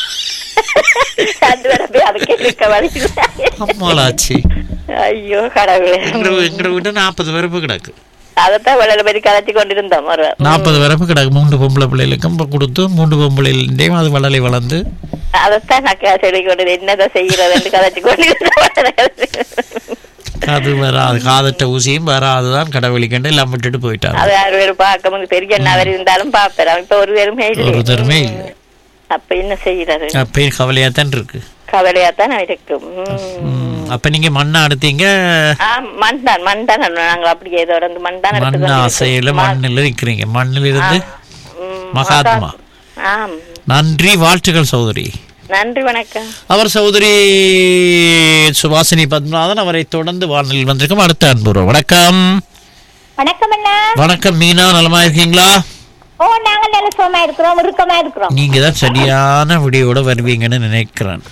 [SPEAKER 4] அது வர போய் அதுக்கு இருக்க வழி
[SPEAKER 2] அம்மாளாச்சு
[SPEAKER 4] ஐயோ கடவுளே
[SPEAKER 2] எங்க எங்கட வீட்டு நாற்பது பரப்பு கிடக்கு
[SPEAKER 4] அதத்தான் வெள்ள பேர் கதைச்சு கொண்டிருந்தோம் ஒரு
[SPEAKER 2] நாற்பது பரப்பு கிடக்கு மூன்று பொம்பளை பிள்ளைகளுக்கும் இப்ப கொடுத்து மூன்று பொம்பளையிலேயும் அது வளலை வளர்ந்து
[SPEAKER 4] அதத்தான் நான் சொல்லி கொண்டது என்னதான் செய்யறதுன்னு கதைச்சு கொண்டிருந்தோம்
[SPEAKER 2] அது வராது காதட்ட ஊசியும் வராதுதான் கடவுளிக்கண்டு எல்லாம் விட்டுட்டு போயிட்டாரு
[SPEAKER 4] அது யார் பேர் பார்க்க முடியும் பெரிய அண்ணா அவர் இருந்தாலும் பாப்பேன் இப்ப ஒரு பேருமே
[SPEAKER 2] ஒரு
[SPEAKER 4] இல்லை
[SPEAKER 2] தருமே இல்லை
[SPEAKER 4] அப்ப என்ன செய்யறது
[SPEAKER 2] அப்பயே கவலையாத்தான் இருக்கு
[SPEAKER 4] கவலையாத்தான் இருக்கும் உம்.
[SPEAKER 2] ம், அப்ப நீங்க மண்ணை அடுத்தீங்க
[SPEAKER 4] ஆ, மண் தான் மண் தான் நாங்க அப்படியே தொடர்ந்து மண் தான்
[SPEAKER 2] மண் ஆசையில மண்ணில் இருக்கிறீங்க மண்ணில் இருந்து மகாத்மா
[SPEAKER 4] ஆம்
[SPEAKER 2] நன்றி வாழ்த்துக்கள் சகோதரி
[SPEAKER 4] நன்றி வணக்கம்
[SPEAKER 2] அவர் சகோதரி சுபாசினி பத்மநாதன் அவரை தொடர்ந்து வானொலியில் வந்திருக்கும் அடுத்த அன்பு வணக்கம்
[SPEAKER 7] வணக்கம் அண்ணா
[SPEAKER 2] வணக்கம் மீனா நலமா இருக்கீங்களா
[SPEAKER 7] ஓ நாங்க நல்ல சுகமா இருக்கிறோம் இறுக்கமா இருக்கிறோம்
[SPEAKER 2] நீங்க தான் சரியான விடியோட வருவீங்கன்னு நினைக்கிறேன்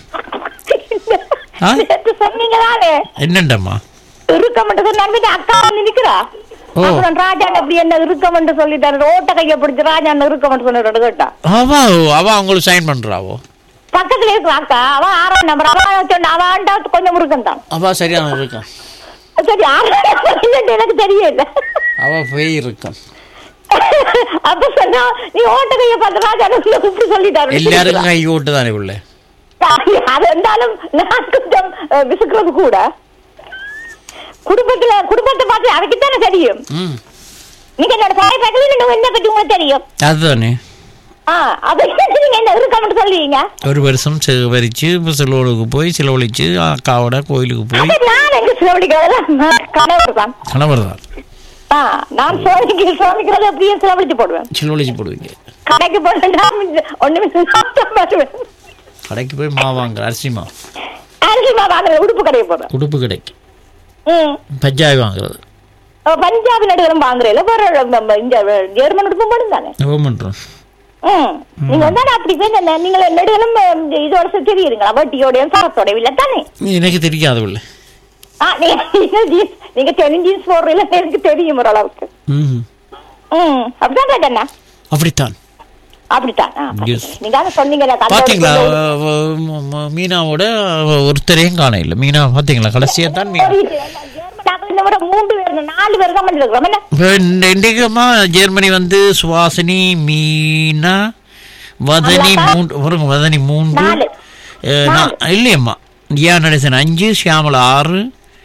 [SPEAKER 2] ஆ?
[SPEAKER 7] நேத்து சொன்னீங்களாவே
[SPEAKER 2] என்னண்டம்மா
[SPEAKER 7] இறுக்கம் என்று சொன்னாலும் அக்கா வந்து நிக்கிறா
[SPEAKER 2] ஓ.
[SPEAKER 7] அப்புறம் ராஜான் அப்படி என்ன இறுக்கம் என்று சொல்லிட்டாரு ஓட்ட கைய பிடிச்சு ராஜான் இறுக்கம் என்று சொல்லிட்டு கேட்டா
[SPEAKER 2] அவ அவ அவங்களுக்கு சைன் பண்றாவோ
[SPEAKER 7] பக்கத்துல இருக்கிற அக்கா அவ ஆறாம் நம்பர் அவ சொன்ன அவ ஆண்டா கொஞ்சம் இறுக்கம் தான்
[SPEAKER 2] அவ சரியான இருக்கான்
[SPEAKER 7] சரி ஆறாம் number இல்லைன்னு எனக்கு தெரியல
[SPEAKER 2] அவ போய் இருக்கான்
[SPEAKER 7] அப்ப சொன்னா நீ ஓட்ட கைய பார்த்து ராஜான் இப்படி சொல்லிட்டாரு
[SPEAKER 2] எல்லாருக்கும் கை ஓட்டு தானே உள்ள
[SPEAKER 7] அது இருந்தாலும் நான் கொஞ்சம் அஹ், விசுக்கிறது கூட குடும்பத்துல குடும்பத்தை பார்த்து அவருக்குத்தானே தெரியும்
[SPEAKER 2] ம்
[SPEAKER 7] நீங்க என்னோட தாய் பக்கத்துல நீங்க என்ன பத்தி உங்களுக்கு தெரியும்
[SPEAKER 2] அதுதானே
[SPEAKER 7] ஆ அதை நீங்க என்ன இருக்காமட்டு சொல்லுவீங்க
[SPEAKER 2] ஒரு வருஷம் சேகரிச்சு சிலோளுக்கு போய் செலவழிச்சு அக்காவோட கோயிலுக்கு போய்
[SPEAKER 7] அது நான் எங்க சிலவழிக்கிறதா கணவர் தான்
[SPEAKER 2] கணவர் தான்
[SPEAKER 7] ஆ நான் சோழிக்கு சோழிக்கிறது அப்படியே சிலவழிச்சு போடுவேன்
[SPEAKER 2] செலவழிச்சு போடுவீங்க
[SPEAKER 7] கடைக்கு போனா ஒண்ணுமே சாப்பிட மாட்டுவேன்
[SPEAKER 2] கடைக்கு போய் மா வாங்குற அரிசி மா
[SPEAKER 7] அரிசி மா வாங்குறது உடுப்பு கடைக்கு போடுவேன்
[SPEAKER 2] உடுப்பு கடைக்கு
[SPEAKER 7] ம்
[SPEAKER 2] பஞ்சாய் வாங்குறது
[SPEAKER 7] பஞ்சாப் நடுகளும் வாங்குறேன் வேற நம்ம இங்க ஜெர்மன் உடுப்பு மட்டும் தானே
[SPEAKER 2] பண்ணுறோம்
[SPEAKER 7] ம். நீங்க வந்து அப்படி போய் இந்த நீங்க நெடுகளும் இந்த இதோட சுத்தி தெரியுங்களா வட்டியோட சரத்தோட இல்ல தானே
[SPEAKER 2] எனக்கு தெரியாது உள்ள
[SPEAKER 7] ஆ, நீங்க நீங்க jeans- நீங்க டெனிம் ஜீன்ஸ் போடுறீங்களா எனக்கு தெரியும் ஓரளவுக்கு
[SPEAKER 2] ம்
[SPEAKER 7] ம் அப்படிதான் கேட்டேண்ணா
[SPEAKER 2] அப்படித்தான்
[SPEAKER 7] அப்படித்தான் ஆ,
[SPEAKER 2] Yes.
[SPEAKER 7] நீங்க அதான் சொன்னீங்கல்ல கந்தோட
[SPEAKER 2] பாத்தீங்களா
[SPEAKER 7] சொல்லு.
[SPEAKER 2] அவ- அவ- ம- ம- மீனாவோட அவ ஒருத்தரையும் காண இல்லை மீனா பாத்தீங்களா கடைசியா தான் மீனா
[SPEAKER 7] ஒரு இது, ஜெர்மன் இந்த விட மூன்று பேர் நாலு பேர் தான் பண்ணிருக்கிறோம் என்ன
[SPEAKER 2] இப்ப இந்த- இன்றைக்குமா ஜெர்மனி வந்து சுவாசினி மீனா வதனி மூன்று பாருங்க வதனி மூன்று
[SPEAKER 7] நாலு.
[SPEAKER 2] அஹ், நான் இல்லையம்மா தியா நடேசன் அஞ்சு சியாமலா ஆறு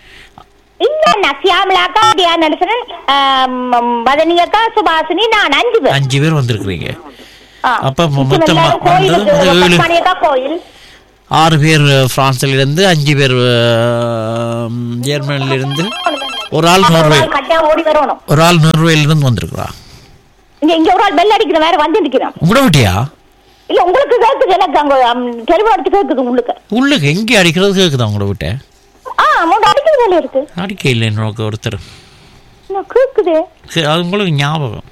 [SPEAKER 7] இல்ல சியாமலா அக்கா தியா நடசனன் பதனி அக்கா சுபாசினி நான் அஞ்சு பேர்
[SPEAKER 2] அஞ்சு பேர் வந்திருக்கிறீங்க
[SPEAKER 7] ஆ.
[SPEAKER 2] அப்ப மொ-
[SPEAKER 7] மிச்சம்
[SPEAKER 2] மொத்தமா
[SPEAKER 7] எல்லாரும் கோயிலுக்கு
[SPEAKER 2] வந்தது ஏழு.
[SPEAKER 7] பத்மானி அக்கா கோயில்
[SPEAKER 2] ஆறு பேர் பிரான்ஸ்ல இருந்து அஞ்சு பேர் அஹ், ஜெர்மனில இருந்து ஒரு ஆள் நோர்வே
[SPEAKER 10] கட்டாயம் ஓடி வரணும்
[SPEAKER 2] ஒரு ஆள் நோர்வேல இருந்து வந்திருக்கிறா
[SPEAKER 10] இங்க இங்க ஒரு ஆள் பெல் அடிக்கிற வேற வந்து நிக்கிறான்
[SPEAKER 2] உங்களோட விட்டியா
[SPEAKER 10] இல்ல உங்களுக்கு கேக்குது எனக்கு அங்க தெளிவா எடுத்து கேக்குது உங்களுக்கு
[SPEAKER 2] உள்ளுக்கு எங்கே அடிக்கிறது கேக்குதா உங்களோட விட்ட
[SPEAKER 10] ஆ அமௌண்ட் அடிக்கிற வேலை இருக்கு
[SPEAKER 2] அடிக்க இல்லை எனக்கு ஒருத்தர்
[SPEAKER 10] நான் கேக்குது
[SPEAKER 2] சரி, அது உங்களுக்கு ஞாபகம்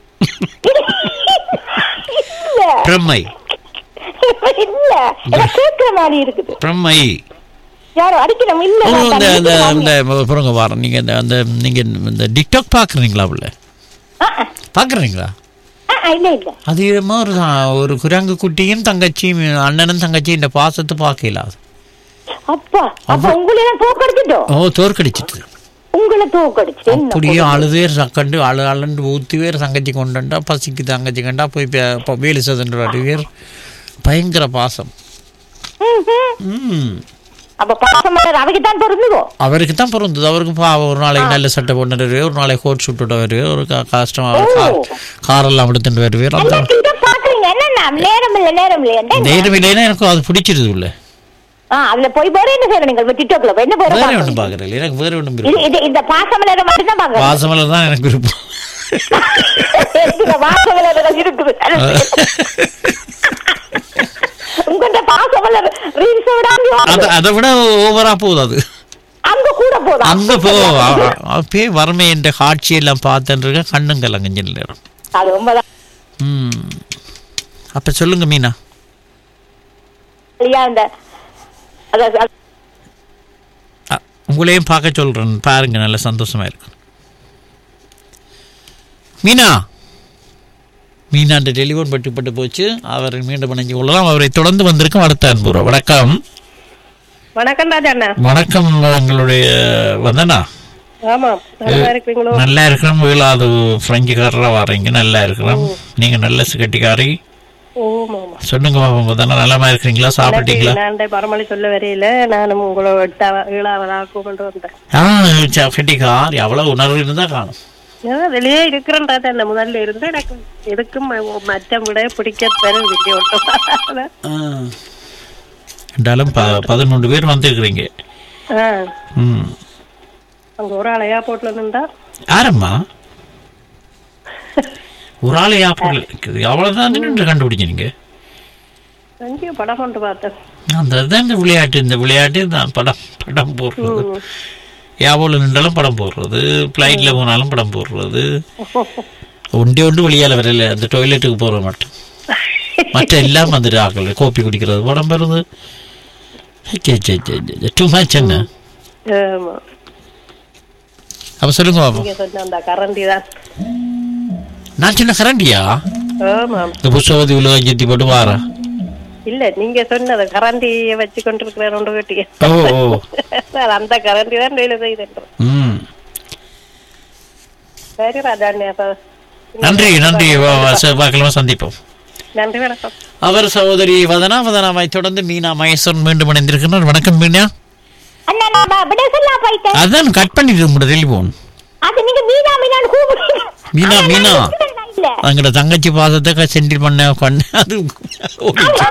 [SPEAKER 10] இல்ல
[SPEAKER 2] பிரம்மை
[SPEAKER 10] இல்ல எனக்கு கேக்குற மாதிரி இருக்குது
[SPEAKER 2] பிரம்மை
[SPEAKER 10] யாரும் அடிக்கணும் இல்ல
[SPEAKER 2] ஓ,
[SPEAKER 10] நான்
[SPEAKER 2] இந்த
[SPEAKER 10] தண்ணி
[SPEAKER 2] இந்த
[SPEAKER 10] குடிக்காம-
[SPEAKER 2] இந்த புறங்க வாரம் நீங்க இந்த அந்த நீங்க இந்த டிக்டாக் பாக்குறீங்களா உள்ள
[SPEAKER 10] ஆ, ஆ,
[SPEAKER 2] பாக்குறீங்களா
[SPEAKER 10] ஆ, ஆ, இல்ல இல்ல
[SPEAKER 2] அது என்னமோ ஒரு தான் ஒரு குரங்கு குட்டியும் தங்கச்சியும் அண்ணனும் தங்கச்சியும் இந்த பாசத்தை பார்க்கல அது
[SPEAKER 10] அப்பா அப்ப உங்களை நான் தோக்கடிச்சிட்டோம்
[SPEAKER 2] ஓ தோற்கடிச்சிட்டு
[SPEAKER 10] உங்களை தோக்கடிச்சிட்டு என்ன
[SPEAKER 2] அப்படியே
[SPEAKER 10] கொடுமை?
[SPEAKER 2] அழுதேர் சக்கண்டு அழு அழண்டு ஊத்தி வேர் தங்கச்சி கொண்டுண்டா பசிக்கு தங்கச்சி கண்டா போய் பே- ப- வேலு சதுண்டு வேர் பயங்கர பாசம்
[SPEAKER 10] ம், ம்.
[SPEAKER 2] ம்
[SPEAKER 10] அப்ப பாசம் அவைக்கு தான் பொருந்துவோம்
[SPEAKER 2] அவருக்கு தான் பிறந்தது அவருக்கு பாவம் ஒரு நாளைக்கு நல்ல சட்டை போட்டு வருவே ஒரு நாளைக்கு கோட் சுட்டு வருவே ஒரு க- கஷ்டமா ஒரு கார் காரெல்லாம் எடுத்துட்டு வருவே அந்த
[SPEAKER 10] இதை பாக்குறீங்க என்ன நேரம் இல்ல நேரம் இல்ல என்ன
[SPEAKER 2] நேரம் இல்லைன்னா எனக்கு அது பிடிச்சிருது உள்ள
[SPEAKER 10] ஆ அதுல போய் போற என்ன செய்யணும் நீங்கள் டிக்டாக்ல போய் என்ன போய்
[SPEAKER 2] வேற
[SPEAKER 10] பாக்கணும்?
[SPEAKER 2] ஒன்றும் பார்க்கறேன் எனக்கு வேற ஒன்றும்
[SPEAKER 10] இது
[SPEAKER 2] விருப்பம்
[SPEAKER 10] இது இந்த பாசமலர் மட்டும் தான் பாக்குறேன்
[SPEAKER 2] பாசமலர் தான் எனக்கு விருப்பம்
[SPEAKER 10] இந்த பாசமலர் இருக்குது உங்கள்ட்ட பாசமலர் ரீல்ஸ் விடாம
[SPEAKER 2] அது அதை விட ஓவரா போகுது அது
[SPEAKER 10] அங்க கூட போதும்
[SPEAKER 2] அங்க போ அப்பே வறுமை என்ற காட்சி எல்லாம் பார்த்துருக்க கண்ணும் கலங்கஞ்சல் நேரம்
[SPEAKER 10] அது உண்மைதான்
[SPEAKER 2] ம் அப்ப சொல்லுங்க மீனா
[SPEAKER 10] இல்லையா இந்த அத- அத-
[SPEAKER 2] அ, உங்களையும் பார்க்க சொல்றேன் பாருங்க நல்ல சந்தோஷமா இருக்கும் மீனா மீனாண்ட டெலிஃபோன் பட்டுப்பட்டு போச்சு அவர் மீண்டும் இணைஞ்சு கொள்ளலாம் அவரை தொடர்ந்து வந்திருக்கும் அடுத்த அன்புறோம் வணக்கம்
[SPEAKER 5] வணக்கம் ராஜா அண்ணா
[SPEAKER 2] வணக்கம் எங்களுடைய வந்தனா
[SPEAKER 5] ஆமா நல்லா இருக்கீங்களோ
[SPEAKER 2] நல்லா இருக்கிறோம் வேளாது பிரெஞ்சுக்காரராக வரீங்க நல்லா இருக்கிறோம் நீங்க நல்ல கட்டிக்காரி
[SPEAKER 5] ஓமா ஆமா
[SPEAKER 2] சொல்லுங்க பாப்போம் வந்தனா நலமா இருக்கிறீங்களா சாப்பிட்டீங்களா
[SPEAKER 5] நான் பரமளி சொல்ல வரையில நானும் உங்களோட எட்டாவ ஏழாவதாக கொண்டு வந்தேன்
[SPEAKER 2] ஆ ச- கட்டிக்காரி அவ்வளவு உணர்வு இருந்தா காணும்
[SPEAKER 5] நான் வெளியே இருக்கிறேன் ராஜா அண்ணா முதல்ல இருந்து எனக்கு எதுக்கும் ம- மற்ற விட பிடிக்க பெரும் விட்டு ஒட்டும்
[SPEAKER 2] என்றாலும் ப பதினொன்று பேர் வந்திருக்கிறீங்க
[SPEAKER 5] ஆ,
[SPEAKER 2] ம்
[SPEAKER 5] அங்க ஒரு ஆள் ஏர்போர்ட்ல இருந்தா
[SPEAKER 2] யாரம்மா ஒரு ஆள் யாப்பிள் அவ்வளவுதான் நின்று கண்டுபிடிச்ச நீங்க
[SPEAKER 5] எங்கேயோ படம் கொண்டு பார்த்தேன்
[SPEAKER 2] அந்த அதுதான் இந்த விளையாட்டு இந்த விளையாட்டு தான் படம் படம் போடுறது யாவோல நின்றாலும் படம் போடுறது ஃப்ளைட்டில் போனாலும் படம் போடுறது ஒன்றே ஒன்று வெளியால வரல அந்த டாய்லெட்டுக்கு போற மட்டும் மற்ற எல்லாம் வந்துட்டு ஆக்கல கோப்பி குடிக்கிறது படம் வருது டூ மச் என்ன
[SPEAKER 5] ஆமா
[SPEAKER 2] அப்ப சொல்லுங்க பாப்போம்
[SPEAKER 5] நீங்க சொன்ன அந்த கரண்டி தான்
[SPEAKER 2] நான் சின்ன கரண்டியா
[SPEAKER 5] ஆமா
[SPEAKER 2] இந்த புஷ்பவதி உலகம் சுத்தி போட்டு வாரா
[SPEAKER 5] இல்ல நீங்க சொன்னது கரண்டியை வச்சு கொண்டிருக்கிறேன் ஒன்று கேட்டீங்க
[SPEAKER 2] ஓ ஓ
[SPEAKER 5] நான் அந்த கரண்டி தான் வேலை செய்தேன்
[SPEAKER 2] ம்
[SPEAKER 5] சரி ராஜாண்ணே அப்ப
[SPEAKER 2] நன்றி நன்றி வா- வா- செவ்வாய்க்கிழமை சந்திப்போம்
[SPEAKER 5] நன்றி வணக்கம்
[SPEAKER 2] அவர் சகோதரி வதனா வதனாவை தொடர்ந்து மீனா மகேஸ்வரன் மீண்டும் இணைந்திருக்கிறார் வணக்கம் மீனா
[SPEAKER 10] அண்ணா நான் ப- விட சொல்ல போயிட்டேன்
[SPEAKER 2] அதான் கட் பண்ணிட்டு உங்களோட டெலிஃபோன்
[SPEAKER 10] அது நீங்க மீனா மீனான்னு கூப்பிடுறீங்க
[SPEAKER 2] மீனா
[SPEAKER 10] ஆனா நான்
[SPEAKER 2] மீனா
[SPEAKER 10] இருக்கிறேன் இல்ல
[SPEAKER 2] அங்கட தங்கச்சி பாசத்தை சென்டில் பண்ண பண்ண அது ஓடிச்சு.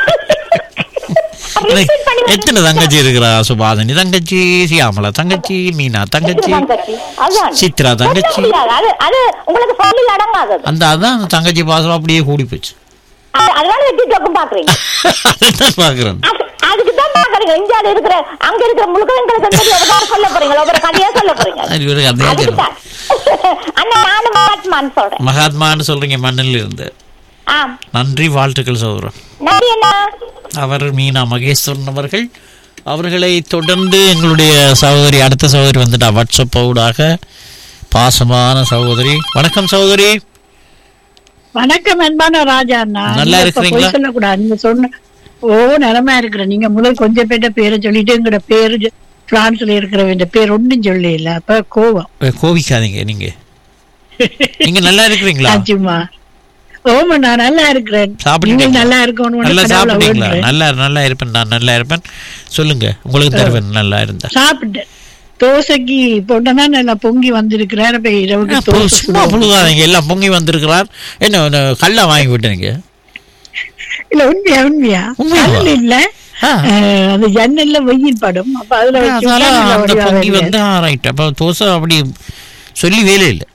[SPEAKER 10] Repeat பண்ணி
[SPEAKER 2] எத்தனை தங்கச்சி இருக்கிறா சுபாதனி தங்கச்சி சியாமலா தங்கச்சி மீனா தங்கச்சி
[SPEAKER 10] தங்கச்சி. அதான்.
[SPEAKER 2] சித்ரா தங்கச்சி
[SPEAKER 10] சொல்ல முடியாது. அது அது உங்களுக்கு சொல்லில் அடங்காதது
[SPEAKER 2] அந்த அதான் அந்த தங்கச்சி பாசம் அப்படியே கூடி போச்சு
[SPEAKER 10] அது- அதனால வெட்டி டோக்கம் பாக்குறீங்க
[SPEAKER 2] அதான் பாக்குறேன்
[SPEAKER 10] அது- அதுக்கு தான் பாக்குறீங்க இந்தியால இருக்கிற அங்க இருக்கிற முழுக்க எங்களுக்கு தெரியும் எதாவது சொல்ல போறீங்க ஒவ்வொரு கதையா சொல்ல போறீங்க
[SPEAKER 2] அது ஒரு கதையா
[SPEAKER 10] அதுக்கு
[SPEAKER 2] சொல்லுங்க.
[SPEAKER 10] தான் அண்ணா நானும் மகாத்மான்னு சொல்றேன்
[SPEAKER 2] மகாத்மான்னு சொல்றீங்க மண்ணில் இருந்து
[SPEAKER 10] ஆம்
[SPEAKER 2] நன்றி வாழ்த்துக்கள் சௌரம்
[SPEAKER 10] நன்றி அண்ணா
[SPEAKER 2] அவர் மீனா மகேஸ்வரன் அவர்கள் அவர்களை தொடர்ந்து எங்களுடைய சகோதரி அடுத்த சகோதரி வந்துட்டா வாட்ஸ்அப் ஊடாக பாசமான சகோதரி வணக்கம் சகோதரி
[SPEAKER 9] வணக்கம் அன்பான ராஜா அண்ணா
[SPEAKER 2] நல்லா
[SPEAKER 9] நீங்க இப்ப
[SPEAKER 2] இருக்கிறீங்களா?
[SPEAKER 9] பொய் சொல்லக்கூடாது நீங்க சொன்ன ஓ நிலமா இருக்கிறேன் நீங்க முதல் கொஞ்சம் பேர்ட்ட பேரை சொல்லிட்டு எங்கட பேரு ஜ- பிரான்ஸ்ல இருக்கிறவங்க பேர் ஒன்றும் சொல்லி இல்ல அப்ப கோவம்
[SPEAKER 2] ஏ, கோவிக்காதீங்க நீங்க நீங்க நல்லா இருக்கிறீங்களா
[SPEAKER 9] ஆச்சுமா ஓமா நான் நல்லா இருக்கிறேன்
[SPEAKER 2] சாப்பிட்டீங்களா?
[SPEAKER 9] நீங்கள் நல்லா இருக்கணும்
[SPEAKER 2] நல்லா சாப்பிட்டீங்களா நல்லா நல்லா இருப்பேன் நான் நல்லா இருப்பேன் சொல்லுங்க உங்களுக்கு தருவேன் நல்லா இருந்தா
[SPEAKER 9] சாப்பிட்டேன் தோசைக்கு போட்டனா நல்லா பொங்கி வந்திருக்கிறார் இப்ப இரவுக்கு
[SPEAKER 2] அப்போ
[SPEAKER 9] தோசை
[SPEAKER 2] சும்மா புழுகாதீங்க எல்லாம் பொங்கி வந்திருக்கிறார் என்ன என்ன கல்லா வாங்கி விட்டீங்க
[SPEAKER 9] இல்ல உண்மையா உண்மையா
[SPEAKER 2] உண்மையாவா?
[SPEAKER 9] கல் இல்ல அஹ், அது ஜன்னல்ல வெயில் படும் அப்ப அதுல வச்சு
[SPEAKER 2] அதனால
[SPEAKER 9] விட்டா நல்ல
[SPEAKER 2] அந்த
[SPEAKER 9] வடிவா
[SPEAKER 2] பொங்கி
[SPEAKER 9] வருது.
[SPEAKER 2] வந்து ரைட் அப்ப தோசை அப்படி சொல்லி வேலை இல்லை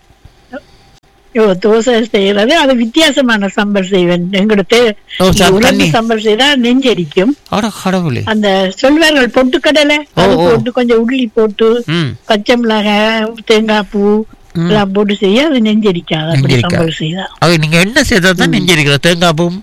[SPEAKER 9] ஓ, தோசை செய்யறது அது வித்தியாசமான சம்பல் செய்வேன் எங்கிட்ட
[SPEAKER 2] ஓ, சார்,
[SPEAKER 9] உலர்ந்த
[SPEAKER 2] தண்ணி.
[SPEAKER 9] சம்பல் செய்தா நெஞ்சரிக்கும்
[SPEAKER 2] அட கடவுளே
[SPEAKER 9] அந்த சொல்வார்கள் பொட்டுக்கடலை அது
[SPEAKER 2] ஓ.
[SPEAKER 9] போட்டு கொஞ்சம் உள்ளி போட்டு
[SPEAKER 2] ம்
[SPEAKER 9] பச்சை மிளகாய் தேங்காய் பூ எல்லாம் போட்டு செய்ய அது நெஞ்சரிக்காது அப்படி
[SPEAKER 2] நெஞ்சரிக்காது.
[SPEAKER 9] சம்பல் செய்தா
[SPEAKER 2] அது நீங்க என்ன செய்தா தான் நெஞ்சிருக்கிற தேங்காய் பூவும்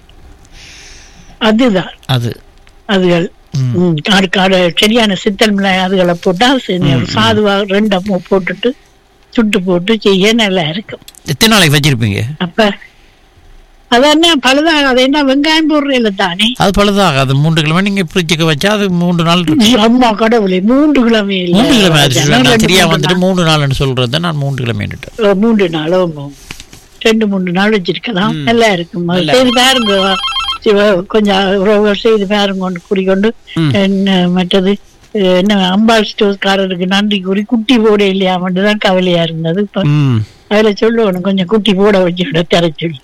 [SPEAKER 9] அதுதான்
[SPEAKER 2] அது
[SPEAKER 9] அதுகள் ம், காடு காடு சரியான சித்தல் மிளகாய் அதுகளை போட்டா சரி, சாதுவா ரெண்டை மூ- போட்டுட்டு சுட்டு போட்டு செய்ய நல்லா இருக்கும்
[SPEAKER 2] எத்தனை நாளைக்கு வச்சிருப்பீங்க
[SPEAKER 9] அப்ப அதென்ன பழுதாக அது என்ன வெங்காயம் போடுறதுல தானே
[SPEAKER 2] அது பழுதாக அது மூன்று கிழமை நீங்க ஃப்ரிட்ஜுக்கு வச்சா அது மூன்று நாள் இருக்கு
[SPEAKER 9] அம்மா கடவுளே மூன்று கிழமை இல்ல.
[SPEAKER 2] மூன்று கிழமை அது
[SPEAKER 9] ஜனவரி
[SPEAKER 2] நான்
[SPEAKER 9] ரெண்டு
[SPEAKER 2] தெரியா
[SPEAKER 9] மூன்று
[SPEAKER 2] வந்துட்டு மூன்று நாள்னு சொல்றத நான் மூன்று கிழமைன்னுட்டேன்
[SPEAKER 9] நாள். ஓ, மூன்று நாள் ஆமா. ரெண்டு மூணு நாள் வச்சிருக்கலாம்
[SPEAKER 2] ம்.
[SPEAKER 9] நல்லா இருக்கும்
[SPEAKER 2] நல்லா
[SPEAKER 9] செய்து பாருங்க சிவ கொஞ்சம் உறவுகள் செய்து பாருங்க கொண்டு குடிக்கொண்டு
[SPEAKER 2] ம்.
[SPEAKER 9] என்ன மற்றது அஹ், என்ன அம்பாள் ஸ்டோர்காரருக்கு நன்றி கூறி குட்டி போட இல்லையா தான் கவலையா இருந்தது இப்ப
[SPEAKER 2] ம்
[SPEAKER 9] அதுல சொல்லணும் கொஞ்சம் குட்டி போட வச்சுட தர சொல்லி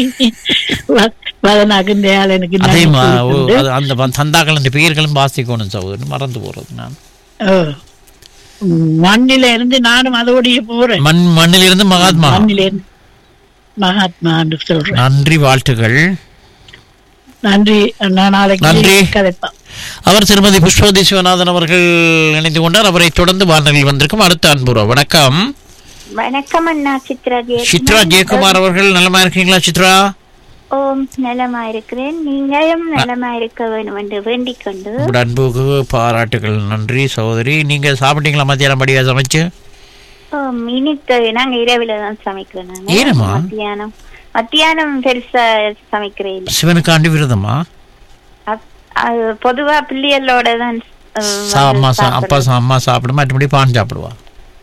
[SPEAKER 9] வ- வதனாக்கு இந்த ஆள் எனக்கு
[SPEAKER 2] அதே
[SPEAKER 9] நன்றி
[SPEAKER 2] மா- ஓ,
[SPEAKER 9] கூறிக்கொண்டு,
[SPEAKER 2] அது அந்த வ- சந்தாக்கள் அந்த பெயர்களும் வாசிக்கணும் சகோதரன் மறந்து போறது நான்
[SPEAKER 9] ஓ, ம், மண்ணில இருந்து நானும் அதோடய போறேன்
[SPEAKER 2] மண் மண்ணிலிருந்து மகாத்மா
[SPEAKER 9] மண்ணில இருந்து மகாத்மா சொல்றேன்
[SPEAKER 2] நன்றி வாழ்த்துகள்
[SPEAKER 9] நன்றி நான்
[SPEAKER 2] நன்றி.
[SPEAKER 9] நாளைக்கு கதைப்பேன்
[SPEAKER 2] அவர் திருமதி புஷ்பவதி சிவநாதன் அவர்கள் இணைந்து கொண்டார் அவரை தொடர்ந்து வானொலியில் வந்திருக்கும் அடுத்த அன்புறோம் வணக்கம்
[SPEAKER 11] வணக்கம் அண்ணா சித்ரா ஜெயக்குமார்.
[SPEAKER 2] சித்ரா ஜெயக்குமார் அவர்கள் நலமா இருக்கீங்களா சித்ரா
[SPEAKER 11] ஓம் நலமா இருக்கிறேன் நீங்களும் நலமா இருக்க வேண்டும் என்று வேண்டிக் கொண்டு
[SPEAKER 2] உங்களோட அன்புக்கு பாராட்டுகள் நன்றி சகோதரி நீங்க சாப்பிட்டீங்களா மத்தியானம் படியா சமைச்சு
[SPEAKER 11] ஓம் இனித்து நாங்க இரவில தான் சமைக்கிறோம் நாங்க
[SPEAKER 2] ஏனம்மா?
[SPEAKER 11] மத்தியானம் மத்தியானம் பெருசா சமைக்கிறேன் இல்ல
[SPEAKER 2] சிவனுக்காண்டி விரதமா
[SPEAKER 11] அப்- அது பொதுவா பிள்ளைகளோட தான் அஹ்,
[SPEAKER 2] சா அம்மா
[SPEAKER 11] வந்து
[SPEAKER 2] சா- அப்பா சா- அம்மா சாப்பிடும் மற்றபடி பான் சாப்பிடுவா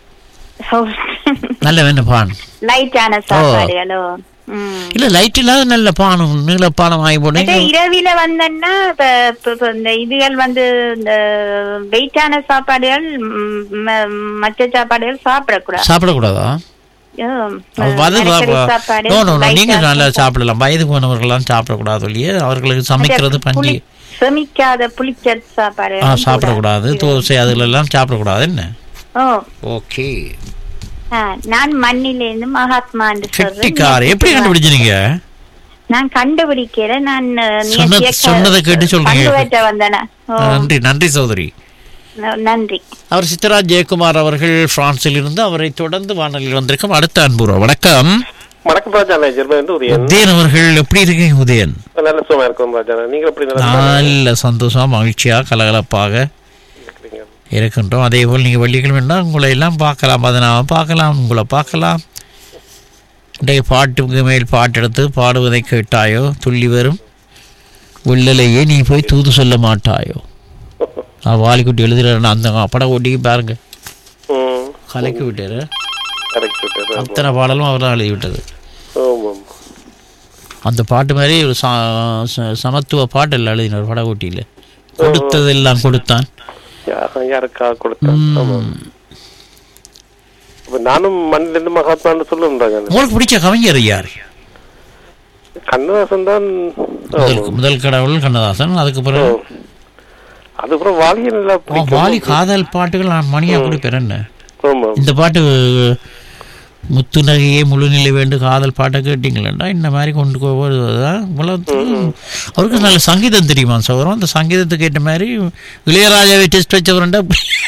[SPEAKER 11] சாப்பிடுறோம்.
[SPEAKER 2] நல்ல வேணும் பான்
[SPEAKER 11] லைட்டான சாப்பாடுகளோ ம்
[SPEAKER 2] இல்ல லைட் இல்லாத நல்ல பானம் நீள பானம் வாங்கி
[SPEAKER 11] மற்ற
[SPEAKER 2] போட்டு
[SPEAKER 11] இரவில வந்தோன்னா இப்ப இப்ப- இப்ப இந்த இதுகள் வந்து இந்த வெயிட்டான சாப்பாடுகள் ம், ம- மற்ற சாப்பாடுகள் சாப்பிடக்கூடாது
[SPEAKER 2] சாப்பிடக்கூடாதா
[SPEAKER 11] ஹம்,
[SPEAKER 2] அது வந்து
[SPEAKER 11] மரக்கறி சாப்பாடு,
[SPEAKER 2] நோ நோ
[SPEAKER 11] light
[SPEAKER 2] நீங்க
[SPEAKER 11] ஆ
[SPEAKER 2] நல்லா
[SPEAKER 11] சாப்பாடு.
[SPEAKER 2] சாப்பிடலாம் வயது போனவர்கள்லாம் சாப்பிடக்கூடாது இல்லையே அவர்களுக்கு சமைக்கிறது
[SPEAKER 11] மற்ற
[SPEAKER 2] பஞ்சு
[SPEAKER 11] புளி- செமிக்காத புளிச்ச சாப்பாடு
[SPEAKER 2] ஆ சாப்பிடக்கூடாது தோசை அதுல எல்லாம் சாப்பிடக்கூடாது என்ன
[SPEAKER 11] ஓ
[SPEAKER 2] ஓகே
[SPEAKER 11] ஆ, நான் மண்ணில இருந்து மகாத்மா
[SPEAKER 2] கெட்டிக்கார எப்படி கண்டுபிடிச்சீங்க
[SPEAKER 11] நான் கண்டுபிடிக்கல நான் அஹ்,
[SPEAKER 2] சொன்ன-
[SPEAKER 11] நேத்திய க-
[SPEAKER 2] சொன்னதை கேட்டு சொல்றீங்க.
[SPEAKER 11] பங்கு பெற்ற வந்தேனா ஓ,
[SPEAKER 2] நன்றி நன்றி சௌதரி
[SPEAKER 11] ந- நன்றி
[SPEAKER 2] அவர் சித்தராஜ் ஜெயக்குமார் அவர்கள் பிரான்சில் இருந்து அவரை தொடர்ந்து வானொலியில் வந்திருக்கும் அடுத்த அன்புறோ வணக்கம்
[SPEAKER 12] வணக்கம் ராஜாண்ணா ஜெர்மன் உதயன்
[SPEAKER 2] உதயன் அவர்கள் எப்படி இருக்கீங்க உதயன்
[SPEAKER 12] நல்ல சுகமா இருக்கும் ராஜாண்ணா நீங்க எப்படி நல்லா
[SPEAKER 2] நல்ல சந்தோஷமா மகிழ்ச்சியா கலகலப்பாக இருக்கின்றோம் அதே போல் நீங்கள் வெள்ளிக்கிழமைனா உங்களை எல்லாம் பார்க்கலாம் பதினாவை பார்க்கலாம் உங்களை பார்க்கலாம் இன்றைய பாட்டுக்கு மேல் பாட்டு எடுத்து பாடுவதை கேட்டாயோ துள்ளி வரும் உள்ளலையே நீ போய் தூது சொல்ல மாட்டாயோ நான் வாலிக்குட்டி எழுதுறேன் அந்த படம் ஓட்டி பாருங்க
[SPEAKER 12] ம்
[SPEAKER 2] கலக்கி விட்டாரு
[SPEAKER 12] கரெக்ட் விட்டாரு
[SPEAKER 2] அத்தனை பாடலும் அவர் தான் எழுதி விட்டது
[SPEAKER 12] ஆமாம்
[SPEAKER 2] அந்த பாட்டு மாதிரி ஒரு ச- ச- சமத்துவ பாட்டு இல்லை எழுதினார் படகோட்டியில் கொடுத்ததெல்லாம் கொடுத்தான்
[SPEAKER 12] யா- யாருக்கா கொடுத்தேன் ஆமாம் இப்ப நானும் மண்ணிலிருந்து மகாத்மான்னு சொல்லுவேன் ராஜாண்ணா
[SPEAKER 2] உங்களுக்கு பிடிச்ச கவிஞர் யார்
[SPEAKER 12] கண்ணதாசன் தான்
[SPEAKER 2] முதல் முதல் கடவுள் கண்ணதாசன் அதுக்கு பிறகு
[SPEAKER 12] அதுக்கப்புறம் வாலிய நல்லா
[SPEAKER 2] ஆ, வாலி காதல் பாட்டுகள் நான் மணியா கொடுப்பேன் என்ன
[SPEAKER 12] ஆமாம்
[SPEAKER 2] இந்த பாட்டு முத்து நகையே முழு நிலை வேண்டு காதல் பாட்டை கேட்டீங்களா இந்த மாதிரி கொண்டு போவதுதான் உலகத்துக்கு அவருக்கு நல்ல சங்கீதம் தெரியுமா சௌரம் அந்த சங்கீதத்துக்கு ஏற்ற மாதிரி இளையராஜாவை டெஸ்ட் வச்சவருண்டா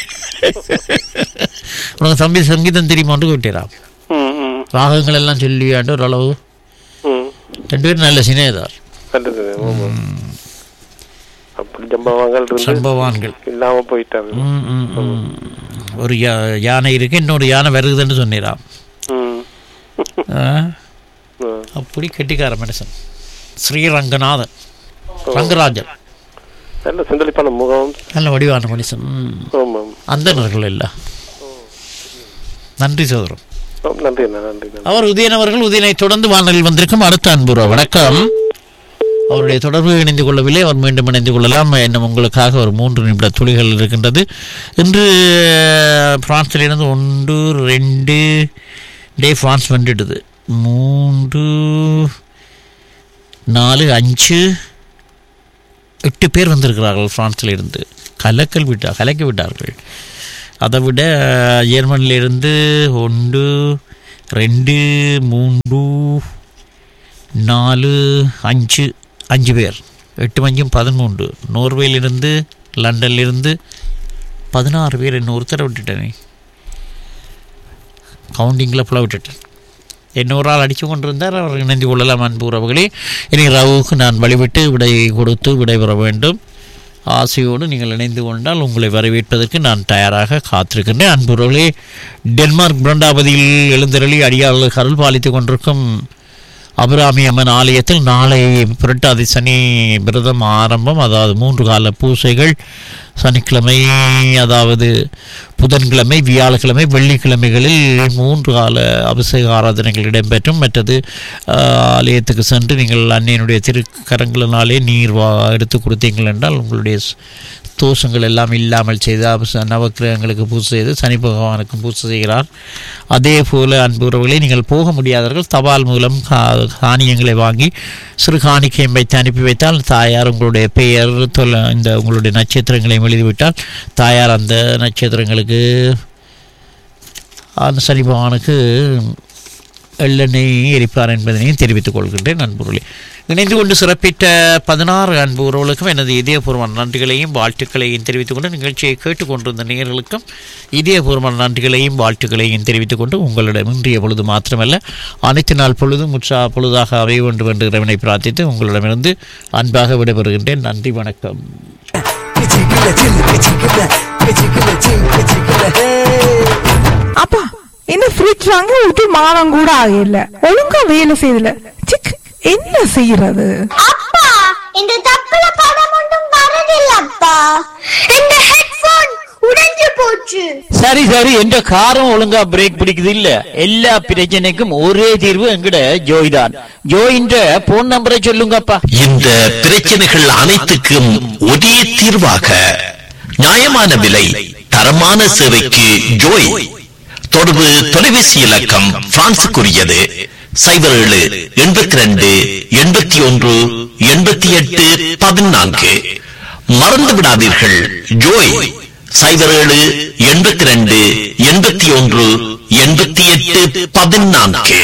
[SPEAKER 2] உனக்கு தம்பி சங்கீதம் தெரியுமான்னு கேட்டீரா
[SPEAKER 12] ம் ம்
[SPEAKER 2] ராகங்கள் எல்லாம் சொல்லியாண்டு ஓரளவு
[SPEAKER 12] ம்
[SPEAKER 2] ரெண்டு பேரும் நல்ல சினேதார்
[SPEAKER 12] நல்லது ஆமாம் அப்படி ஜம்பவாங்கள் இருந்து
[SPEAKER 2] சம்பவான்கள்
[SPEAKER 12] இல்லாம போயிட்டாங்க
[SPEAKER 2] ம், ம், ம். ஒரு யா- யானை இருக்கு இன்னொரு யானை வருகுதுன்னு சொன்னிராம்
[SPEAKER 12] ம்
[SPEAKER 2] ஆ?
[SPEAKER 12] ம்.
[SPEAKER 2] அப்படி கெட்டிக்கார மனுஷன் ஸ்ரீரங்கநாதன் ரங்கராஜன்
[SPEAKER 12] நல்ல சிந்தளிப்பான முகம்
[SPEAKER 2] நல்ல வடிவான மனுஷன் ம்.
[SPEAKER 12] ஆமாம்
[SPEAKER 2] அந்தணர்கள் இல்ல நன்றி சோதரம்
[SPEAKER 12] ஆம், நன்றி அண்ணா நன்றி நன்றி
[SPEAKER 2] அவர் உதயன் அவர்கள் உதயனை தொடர்ந்து வானலில் வந்திருக்கும் அடுத்த அன்புறா வணக்கம் அவருடைய தொடர்பு இணைந்து கொள்ளவில்லை அவர் மீண்டும் இணைந்து கொள்ளலாம் இன்னும் உங்களுக்காக ஒரு மூன்று நிமிட துளிகள் இருக்கின்றது இன்று பிரான்சிலிருந்து ஒன்று ரெண்டு டே பிரான்ஸ் வந்துடுது மூன்று நாலு அஞ்சு எட்டு பேர் வந்திருக்கிறார்கள் பிரான்சில் இருந்து கலக்கல் விட்டார் கலக்கி விட்டார்கள் அதை விட ஜெர்மனிலிருந்து ஒன்று ரெண்டு மூன்று நாலு அஞ்சு அஞ்சு பேர் எட்டு மஞ்சும் பதிமூன்று நோர்வேலிருந்து லண்டன்லேருந்து பதினாறு பேர் என்ன ஒருத்தரை விட்டுட்டேனே கவுண்டிங்கில் ஃபுல்லாக விட்டுட்டேன் என்ன ஒரு ஆள் அடித்து கொண்டிருந்தார் அவர் இணைந்து கொள்ளலாம் அன்பு உறவுகளே இனி ரவுக்கு நான் வழிவிட்டு விடை கொடுத்து விடைபெற வேண்டும் ஆசையோடு நீங்கள் இணைந்து கொண்டால் உங்களை வரவேற்பதற்கு நான் தயாராக காத்திருக்கின்றேன் அன்புறவர்களே டென்மார்க் பிரண்டாபதியில் எழுந்தருளி அடியாளர்கள் அருள் பாலித்துக் கொண்டிருக்கும் அபிராமி அம்மன் ஆலயத்தில் நாளை புரட்டாதி சனி விரதம் ஆரம்பம் அதாவது மூன்று கால பூசைகள் சனிக்கிழமை அதாவது புதன்கிழமை வியாழக்கிழமை வெள்ளிக்கிழமைகளில் மூன்று கால அபிஷேக ஆராதனைகள் இடம்பெற்றும் மற்றது ஆஹ், ஆலயத்துக்கு சென்று நீங்கள் அன்னையினுடைய திருக்கரங்களினாலே நீர் வா எடுத்து கொடுத்தீங்கள் என்றால் உங்களுடைய ஸ்- தோஷங்கள் எல்லாம் இல்லாமல் செய்து அபிஷ- நவக்கிரகங்களுக்கு பூஜை செய்து சனி பகவானுக்கும் பூஜை செய்கிறார் அதே போல அன்புறவுகளை நீங்கள் போக முடியாதவர்கள் தபால் மூலம் கா- தானியங்களை வாங்கி சிறு காணிக்கையும் வைத்து அனுப்பி வைத்தால் தாயார் உங்களுடைய பெயர் தொல இந்த உங்களுடைய நட்சத்திரங்களையும் எழுதிவிட்டால் தாயார் அந்த நட்சத்திரங்களுக்கு அந்த சனி பகவானுக்கு எள்ளெண்ணெய் எரிப்பார் என்பதனையும் தெரிவித்துக் கொள்கின்றேன் நண்பர்களே இணைந்து கொண்டு சிறப்பித்த பதினாறு அன்பு உறவுகளுக்கும் எனது இதயபூர்வமான நன்றிகளையும் வாழ்த்துக்களையும் தெரிவித்துக் கொண்டு நிகழ்ச்சியை கேட்டுக்கொண்டிருந்த நேயர்களுக்கும் இதயபூர்வமான நன்றிகளையும் வாழ்த்துக்களையும் தெரிவித்துக் கொண்டு உங்களிடம் இன்றைய பொழுது மாத்திரமல்ல அனைத்து நாள் பொழுதும் உற்சாக பொழுதாக அமைய வேண்டும் என்று இறைவனை பிரார்த்தித்து உங்களிடமிருந்து அன்பாக விடைபெறுகின்றேன் நன்றி வணக்கம்
[SPEAKER 13] அப்பா என்ன ஃப்ரிட்ஜ் வாங்க விட்டு மாதம் கூட ஆகல ஒழுங்கா வேலை செய்யல சிக் என்ன செய்யறது
[SPEAKER 10] அப்பா இந்த தப்புல படம் ஒன்றும் வரதில்லப்பா இந்த ஹெட்போன் உடைஞ்சு போச்சு
[SPEAKER 2] சரி சரி எந்த காரம் ஒழுங்கா பிரேக் பிடிக்குது இல்ல எல்லா பிரச்சனைக்கும் ஒரே தீர்வு எங்கட ஜோய் தான் ஜோயின்ற போன் நம்பரை சொல்லுங்கப்பா
[SPEAKER 14] இந்த பிரச்சனைகள் அனைத்துக்கும் ஒரே தீர்வாக நியாயமான விலை தரமான சேவைக்கு ஜோய் தொடர்பு தொலைபேசி இலக்கம் பிரான்சுக்குரியது சைபர் ஏழு எண்பத்தி ரெண்டு எண்பத்தி ஒன்று எண்பத்தி எட்டு பதினான்கு மறந்து விடாதீர்கள் ஜோய் சைபர் ஏழு எண்பத்தி ரெண்டு எண்பத்தி ஒன்று எண்பத்தி எட்டு பதினான்கு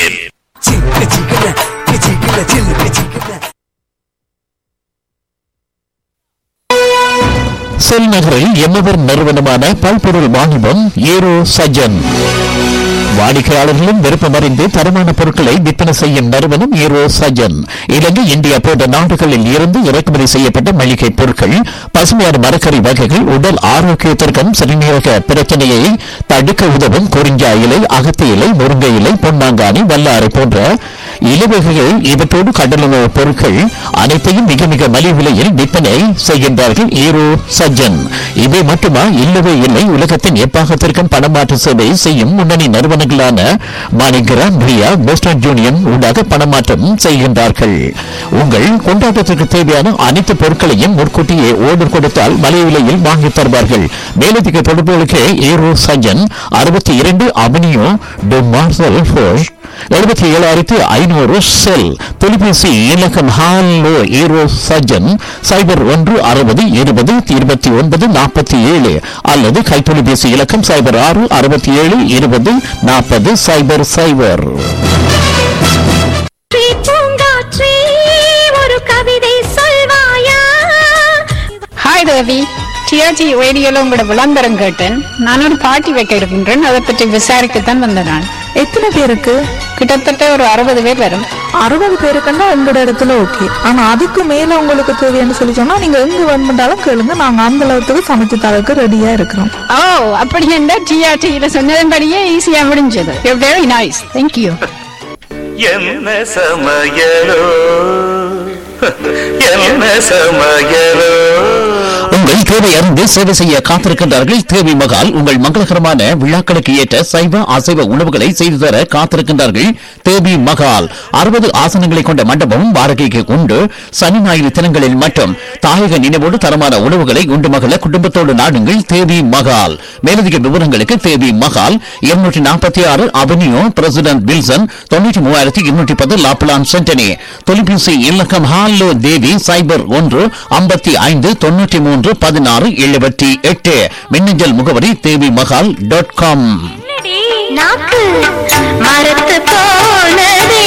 [SPEAKER 15] செல் நகரில் எம்மவர் நிறுவனமான பல்பொருள் வாணிபம் ஏரோ சஜன் வாடிக்கையாளர்களும் விருப்பமறிந்து தரமான பொருட்களை விற்பனை செய்யும் நிறுவனம் ஏரோ சஜன் இலங்கை இந்தியா போன்ற நாடுகளில் இருந்து இறக்குமதி செய்யப்பட்ட மளிகை பொருட்கள் பசுமையான மரக்கறி வகைகள் உடல் ஆரோக்கியத்திற்கும் சிறுநீரக பிரச்சனையை தடுக்க உதவும் குறிஞ்சா இலை அகத்தி இலை முருங்கை இலை பொன்னாங்கானி வல்லாரை போன்ற இலவகைகள் இவற்றோடு கடலுணவு பொருட்கள் அனைத்தையும் மிக மிக மலிவு விலையில் விற்பனை செய்கின்றார்கள் ஈரோ சஜ்ஜன் இவை மட்டுமா இல்லவே இல்லை உலகத்தின் எப்பாகத்திற்கும் பணமாற்று சேவை செய்யும் முன்னணி நிறுவனங்களான மாணிகரா பிரியா போஸ்டன் யூனியன் ஊடாக பணமாற்றம் செய்கின்றார்கள் உங்கள் கொண்டாட்டத்திற்கு தேவையான அனைத்து பொருட்களையும் முன்கூட்டியே ஓர்டர் கொடுத்தால் மலிவு விலையில் வாங்கி தருவார்கள் மேலதிக தொடர்புகளுக்கு ஈரோ சஜ்ஜன் அறுபத்தி இரண்டு அவனியோ டு மார்சல் ஃபோஷ் எழுபத்தி ஏழாயிரத்தி ஐநூறு செல் தொலைபேசி இலக்கம் ஹாலோ ஈரோ சஜன் சைபர் ஒன்று அறுபது இருபது இருபத்தி ஒன்பது நாற்பத்தி ஏழு அல்லது கைத்தொலைபேசி இலக்கம் சைபர் ஆறு அறுபத்தி ஏழு இருபது நாற்பது சைபர் சைபர்
[SPEAKER 10] பூங்காற்றே ஒரு கவிதை சொல்வாயா
[SPEAKER 16] ஹாய் தேவி டிஆர்ஜி ரேடியோல உங்களோட விளம்பரம் கேட்டேன் நான் ஒரு பார்ட்டி வைக்க இருக்கின்றேன் அதை பற்றி விசாரிக்கத்தான் வந்தேன் நான்
[SPEAKER 13] எத்தனை பேருக்கு
[SPEAKER 16] கிட்டத்தட்ட ஒரு அறுபது பேர் வரும்
[SPEAKER 13] அறுபது பேருக்குன்னா உங்களோட இடத்துல ஓகே ஆனா அதுக்கு மேல உங்களுக்கு தேவைன்னு சொல்லி சொன்னா நீங்க எங்க வேணுமென்றாலும் கேளுங்க நாங்க அந்த அளவுக்கு சமைச்சு தரக்கு ரெடியா இருக்கிறோம்
[SPEAKER 16] ஓ அப்படி என்ன டிஆர்டியில சொன்னதன்படியே ஈஸியா முடிஞ்சது வெரி நைஸ் தேங்க்யூ
[SPEAKER 17] என்ன சமையலோ என்ன சமையலோ
[SPEAKER 15] உங்கள் தேவை அறிந்து சேவை செய்ய காத்திருக்கின்றார்கள் தேவி மகால் உங்கள் மங்களகரமான விழாக்களுக்கு ஏற்ற சைவ அசைவ உணவுகளை செய்து தர காத்திருக்கின்றார்கள் தேவி மகால் அறுபது ஆசனங்களை கொண்ட மண்டபம் வாடகைக்கு உண்டு சனி ஞாயிறு தினங்களில் மட்டும் தாயக நினைவோடு தரமான உணவுகளை உண்டு மகள குடும்பத்தோடு நாடுங்கள் தேவி மகால் மேலதிக விவரங்களுக்கு தேவி மகால் இருநூற்றி நாற்பத்தி ஆறு அவென்யூ பிரசிடென்ட் வில்சன் தொண்ணூற்றி மூவாயிரத்தி இருநூற்றி பத்து லாப்லான் சென்டனி தொலைபேசி இலக்கம் ஹாலோ தேவி சைபர் ஒன்று ஐம்பத்தி ஐந்து தொண்ணூற்றி மூன்று பதினாறு எழுபத்தி எட்டு மின்னஞ்சல் முகவரி தேவி மகால் டாட் காம்
[SPEAKER 18] நாக்கு மரத்து போனதே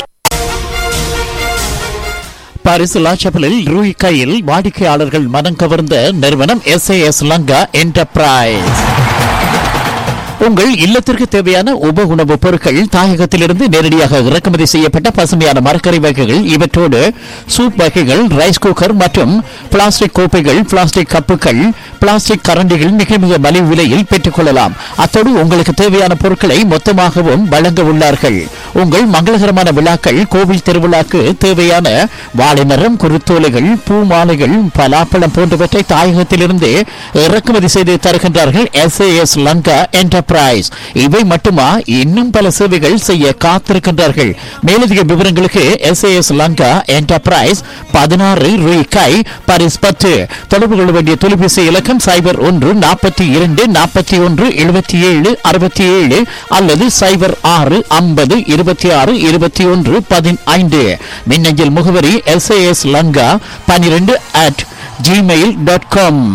[SPEAKER 15] பாரிஸ் லாச்சப்பலில் ரூய் கையில் வாடிக்கையாளர்கள் மனம் கவர்ந்த நிறுவனம் எஸ் எஸ் லங்கா என்டர்பிரைஸ் உங்கள் இல்லத்திற்கு தேவையான உப உணவுப் பொருட்கள் தாயகத்திலிருந்து நேரடியாக இறக்குமதி செய்யப்பட்ட பசுமையான மரக்கறி வகைகள் இவற்றோடு சூப் வகைகள் ரைஸ் குக்கர் மற்றும் பிளாஸ்டிக் கோப்பைகள் பிளாஸ்டிக் கப்புகள் பிளாஸ்டிக் கரண்டிகள் மிக மிக மலிவு விலையில் பெற்றுக்கொள்ளலாம் அத்தோடு உங்களுக்கு தேவையான பொருட்களை மொத்தமாகவும் வழங்க உள்ளார்கள் உங்கள் மங்களகரமான விழாக்கள் கோவில் திருவிழாக்கு தேவையான வாழைமரம் குருத்தோலைகள் பூ மாலைகள் பலாப்பழம் போன்றவற்றை தாயகத்திலிருந்து இறக்குமதி செய்து தருகின்றார்கள் எஸ் எஸ் லங்கா என்டர்பிரைஸ் இவை மட்டுமா இன்னும் பல சேவைகள் செய்ய காத்திருக்கின்றார்கள் மேலதிக விவரங்களுக்கு எஸ் எஸ் லங்கா என்டர்பிரைஸ் பதினாறு ரூபாய் பாரிஸ் பத்து தொடர்பு கொள்ள வேண்டிய தொலைபேசி இலக்கம் சைபர் ஒன்று நாற்பத்தி இரண்டு நாற்பத்தி ஒன்று எழுபத்தி ஏழு அறுபத்தி ஏழு அல்லது சைபர் ஆறு ஐம்பது இருபத்தி ஆறு இருபத்தி ஒன்று பதினைந்து மின்னஞ்சல் முகவரி எஸ் எஸ் லங்கா பனிரெண்டு at Gmail dot com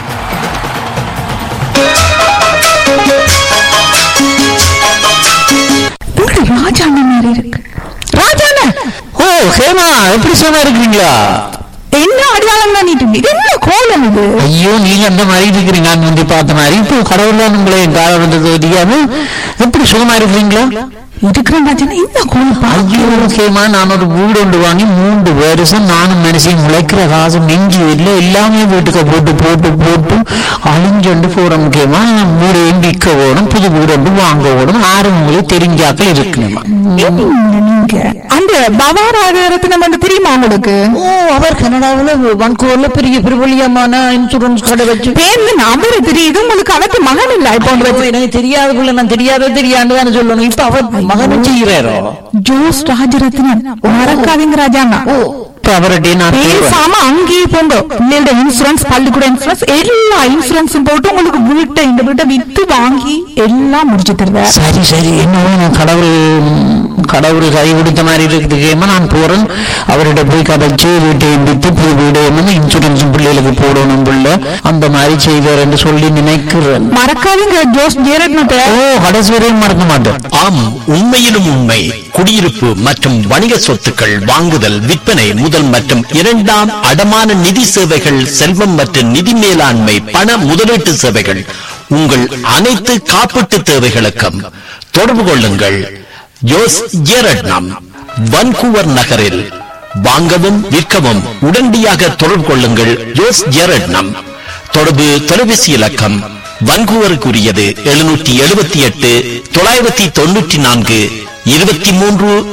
[SPEAKER 13] Rajanna மாதிரி இருக்கு ராஜாண்ண
[SPEAKER 15] ஓ ஹேமா எப்படி சும்மா இருக்கிறீங்களா
[SPEAKER 13] என்ன அடையாளம் பண்ணிட்டு இது என்ன கோலம் இது
[SPEAKER 15] ஐயோ நீங்க அந்த மாதிரி இருக்கிறீங்க நான் வந்து பார்த்த மாதிரி இப்போ கடவுள்லாம் உங்களை கால வந்தது தெரியாம எப்படி சுகமா இருக்கிறீங்களா
[SPEAKER 13] இருக்கிறேன் ராஜாண்ணா என்ன கோலம்
[SPEAKER 15] ஐயோ முக்கியமா நான் ஒரு வீடு ஒன்று வாங்கி மூன்று வருஷம் நானும் மனுஷன் முளைக்கிற காசு நெஞ்சு இல்லை எல்லாமே வீட்டுக்கு போட்டு போட்டு போட்டு அழிஞ்சொண்டு போற முக்கியமா வீடு விற்க ஓடும் புது வீடு ஒன்று வாங்க ஓடும் ஆறு உங்களுக்கு தெரிஞ்சாக்கள் இருக்கணுமா
[SPEAKER 13] நீங்க அந்த பவாராகரத்தினம் வந்து தெரியுமா உங்களுக்கு
[SPEAKER 15] ஓ அவர் கனடாவில் வன்கூர்ல பெரிய பிரபலியமான இன்சூரன்ஸ் கடை வச்சு
[SPEAKER 13] பேர்ல நம்பர் தெரியுது உங்களுக்கு அவருக்கு மகன் இல்ல இப்போ
[SPEAKER 15] ஐயோ, எனக்கு தெரியாத புள்ள நான் தெரியாத தெரியாண்டு தானே சொல்லணும் இப்ப அவர் மகனும் செய்கிறாரோ
[SPEAKER 13] ஜோஸ் ராஜரத்னம் மறக்காதீங்க ராஜாண்ணா
[SPEAKER 15] இப்ப அவர்கிட்ட நான் தேடுவேன்.
[SPEAKER 13] பேசாம அங்கேயே போங்க பிள்ளையோட இன்சூரன்ஸ் பள்ளிக்கூட இன்சூரன்ஸ் எல்லா இன்சூரன்ஸும் போட்டு உங்களுக்கு வீட்டை இந்த வீட்டை வித்து வாங்கி எல்லாம் முடிச்சு தருவேன்
[SPEAKER 15] சரி சரி என்னவோ நான் கடவுள் கடவுள் கை கொடுத்த மாதிரி இருக்குது கேமா நான் போறேன் அவர்கிட்ட போய் கதைச்சு வீட்டை விட்டு புது வீடு என்னமோ இன்சூரன்ஸ் பிள்ளைகளுக்கு போடணும் பிள்ளை அந்த மாதிரி செய்வார் என்று சொல்லி நினைக்கிறேன்
[SPEAKER 13] மறக்காதீங்க ஜோஸ் ஜெயரத்னத்தை
[SPEAKER 15] ஓ கடைசி வரையும் மறக்க மாட்டேன்
[SPEAKER 14] ஆம் உண்மையிலும் உண்மை குடியிருப்பு மற்றும் வணிக சொத்துக்கள் வாங்குதல் விற்பனை முதல் மற்றும் இரண்டாம் அடமான நிதி சேவைகள் செல்வம் மற்றும் நிதி மேலாண்மை பண முதலீட்டு சேவைகள் உங்கள் அனைத்து காப்பீட்டு தேவைகளுக்கும் தொடர்பு கொள்ளுங்கள் ஜோஸ் ஜேரட்னம் வன்கூவர் நகரில் வாங்கவும் விற்கவும் உடனடியாக தொடர்பு கொள்ளுங்கள் ஜோஸ் ஜேரட்னம் தொடர்பு தொலைபேசி இலக்கம் வன்கூவருக்குரியது எழுநூற்றி எழுபத்தி எட்டு தொள்ளாயிரத்தி தொண்ணூற்றி நான்கு இருபத்தி மூன்று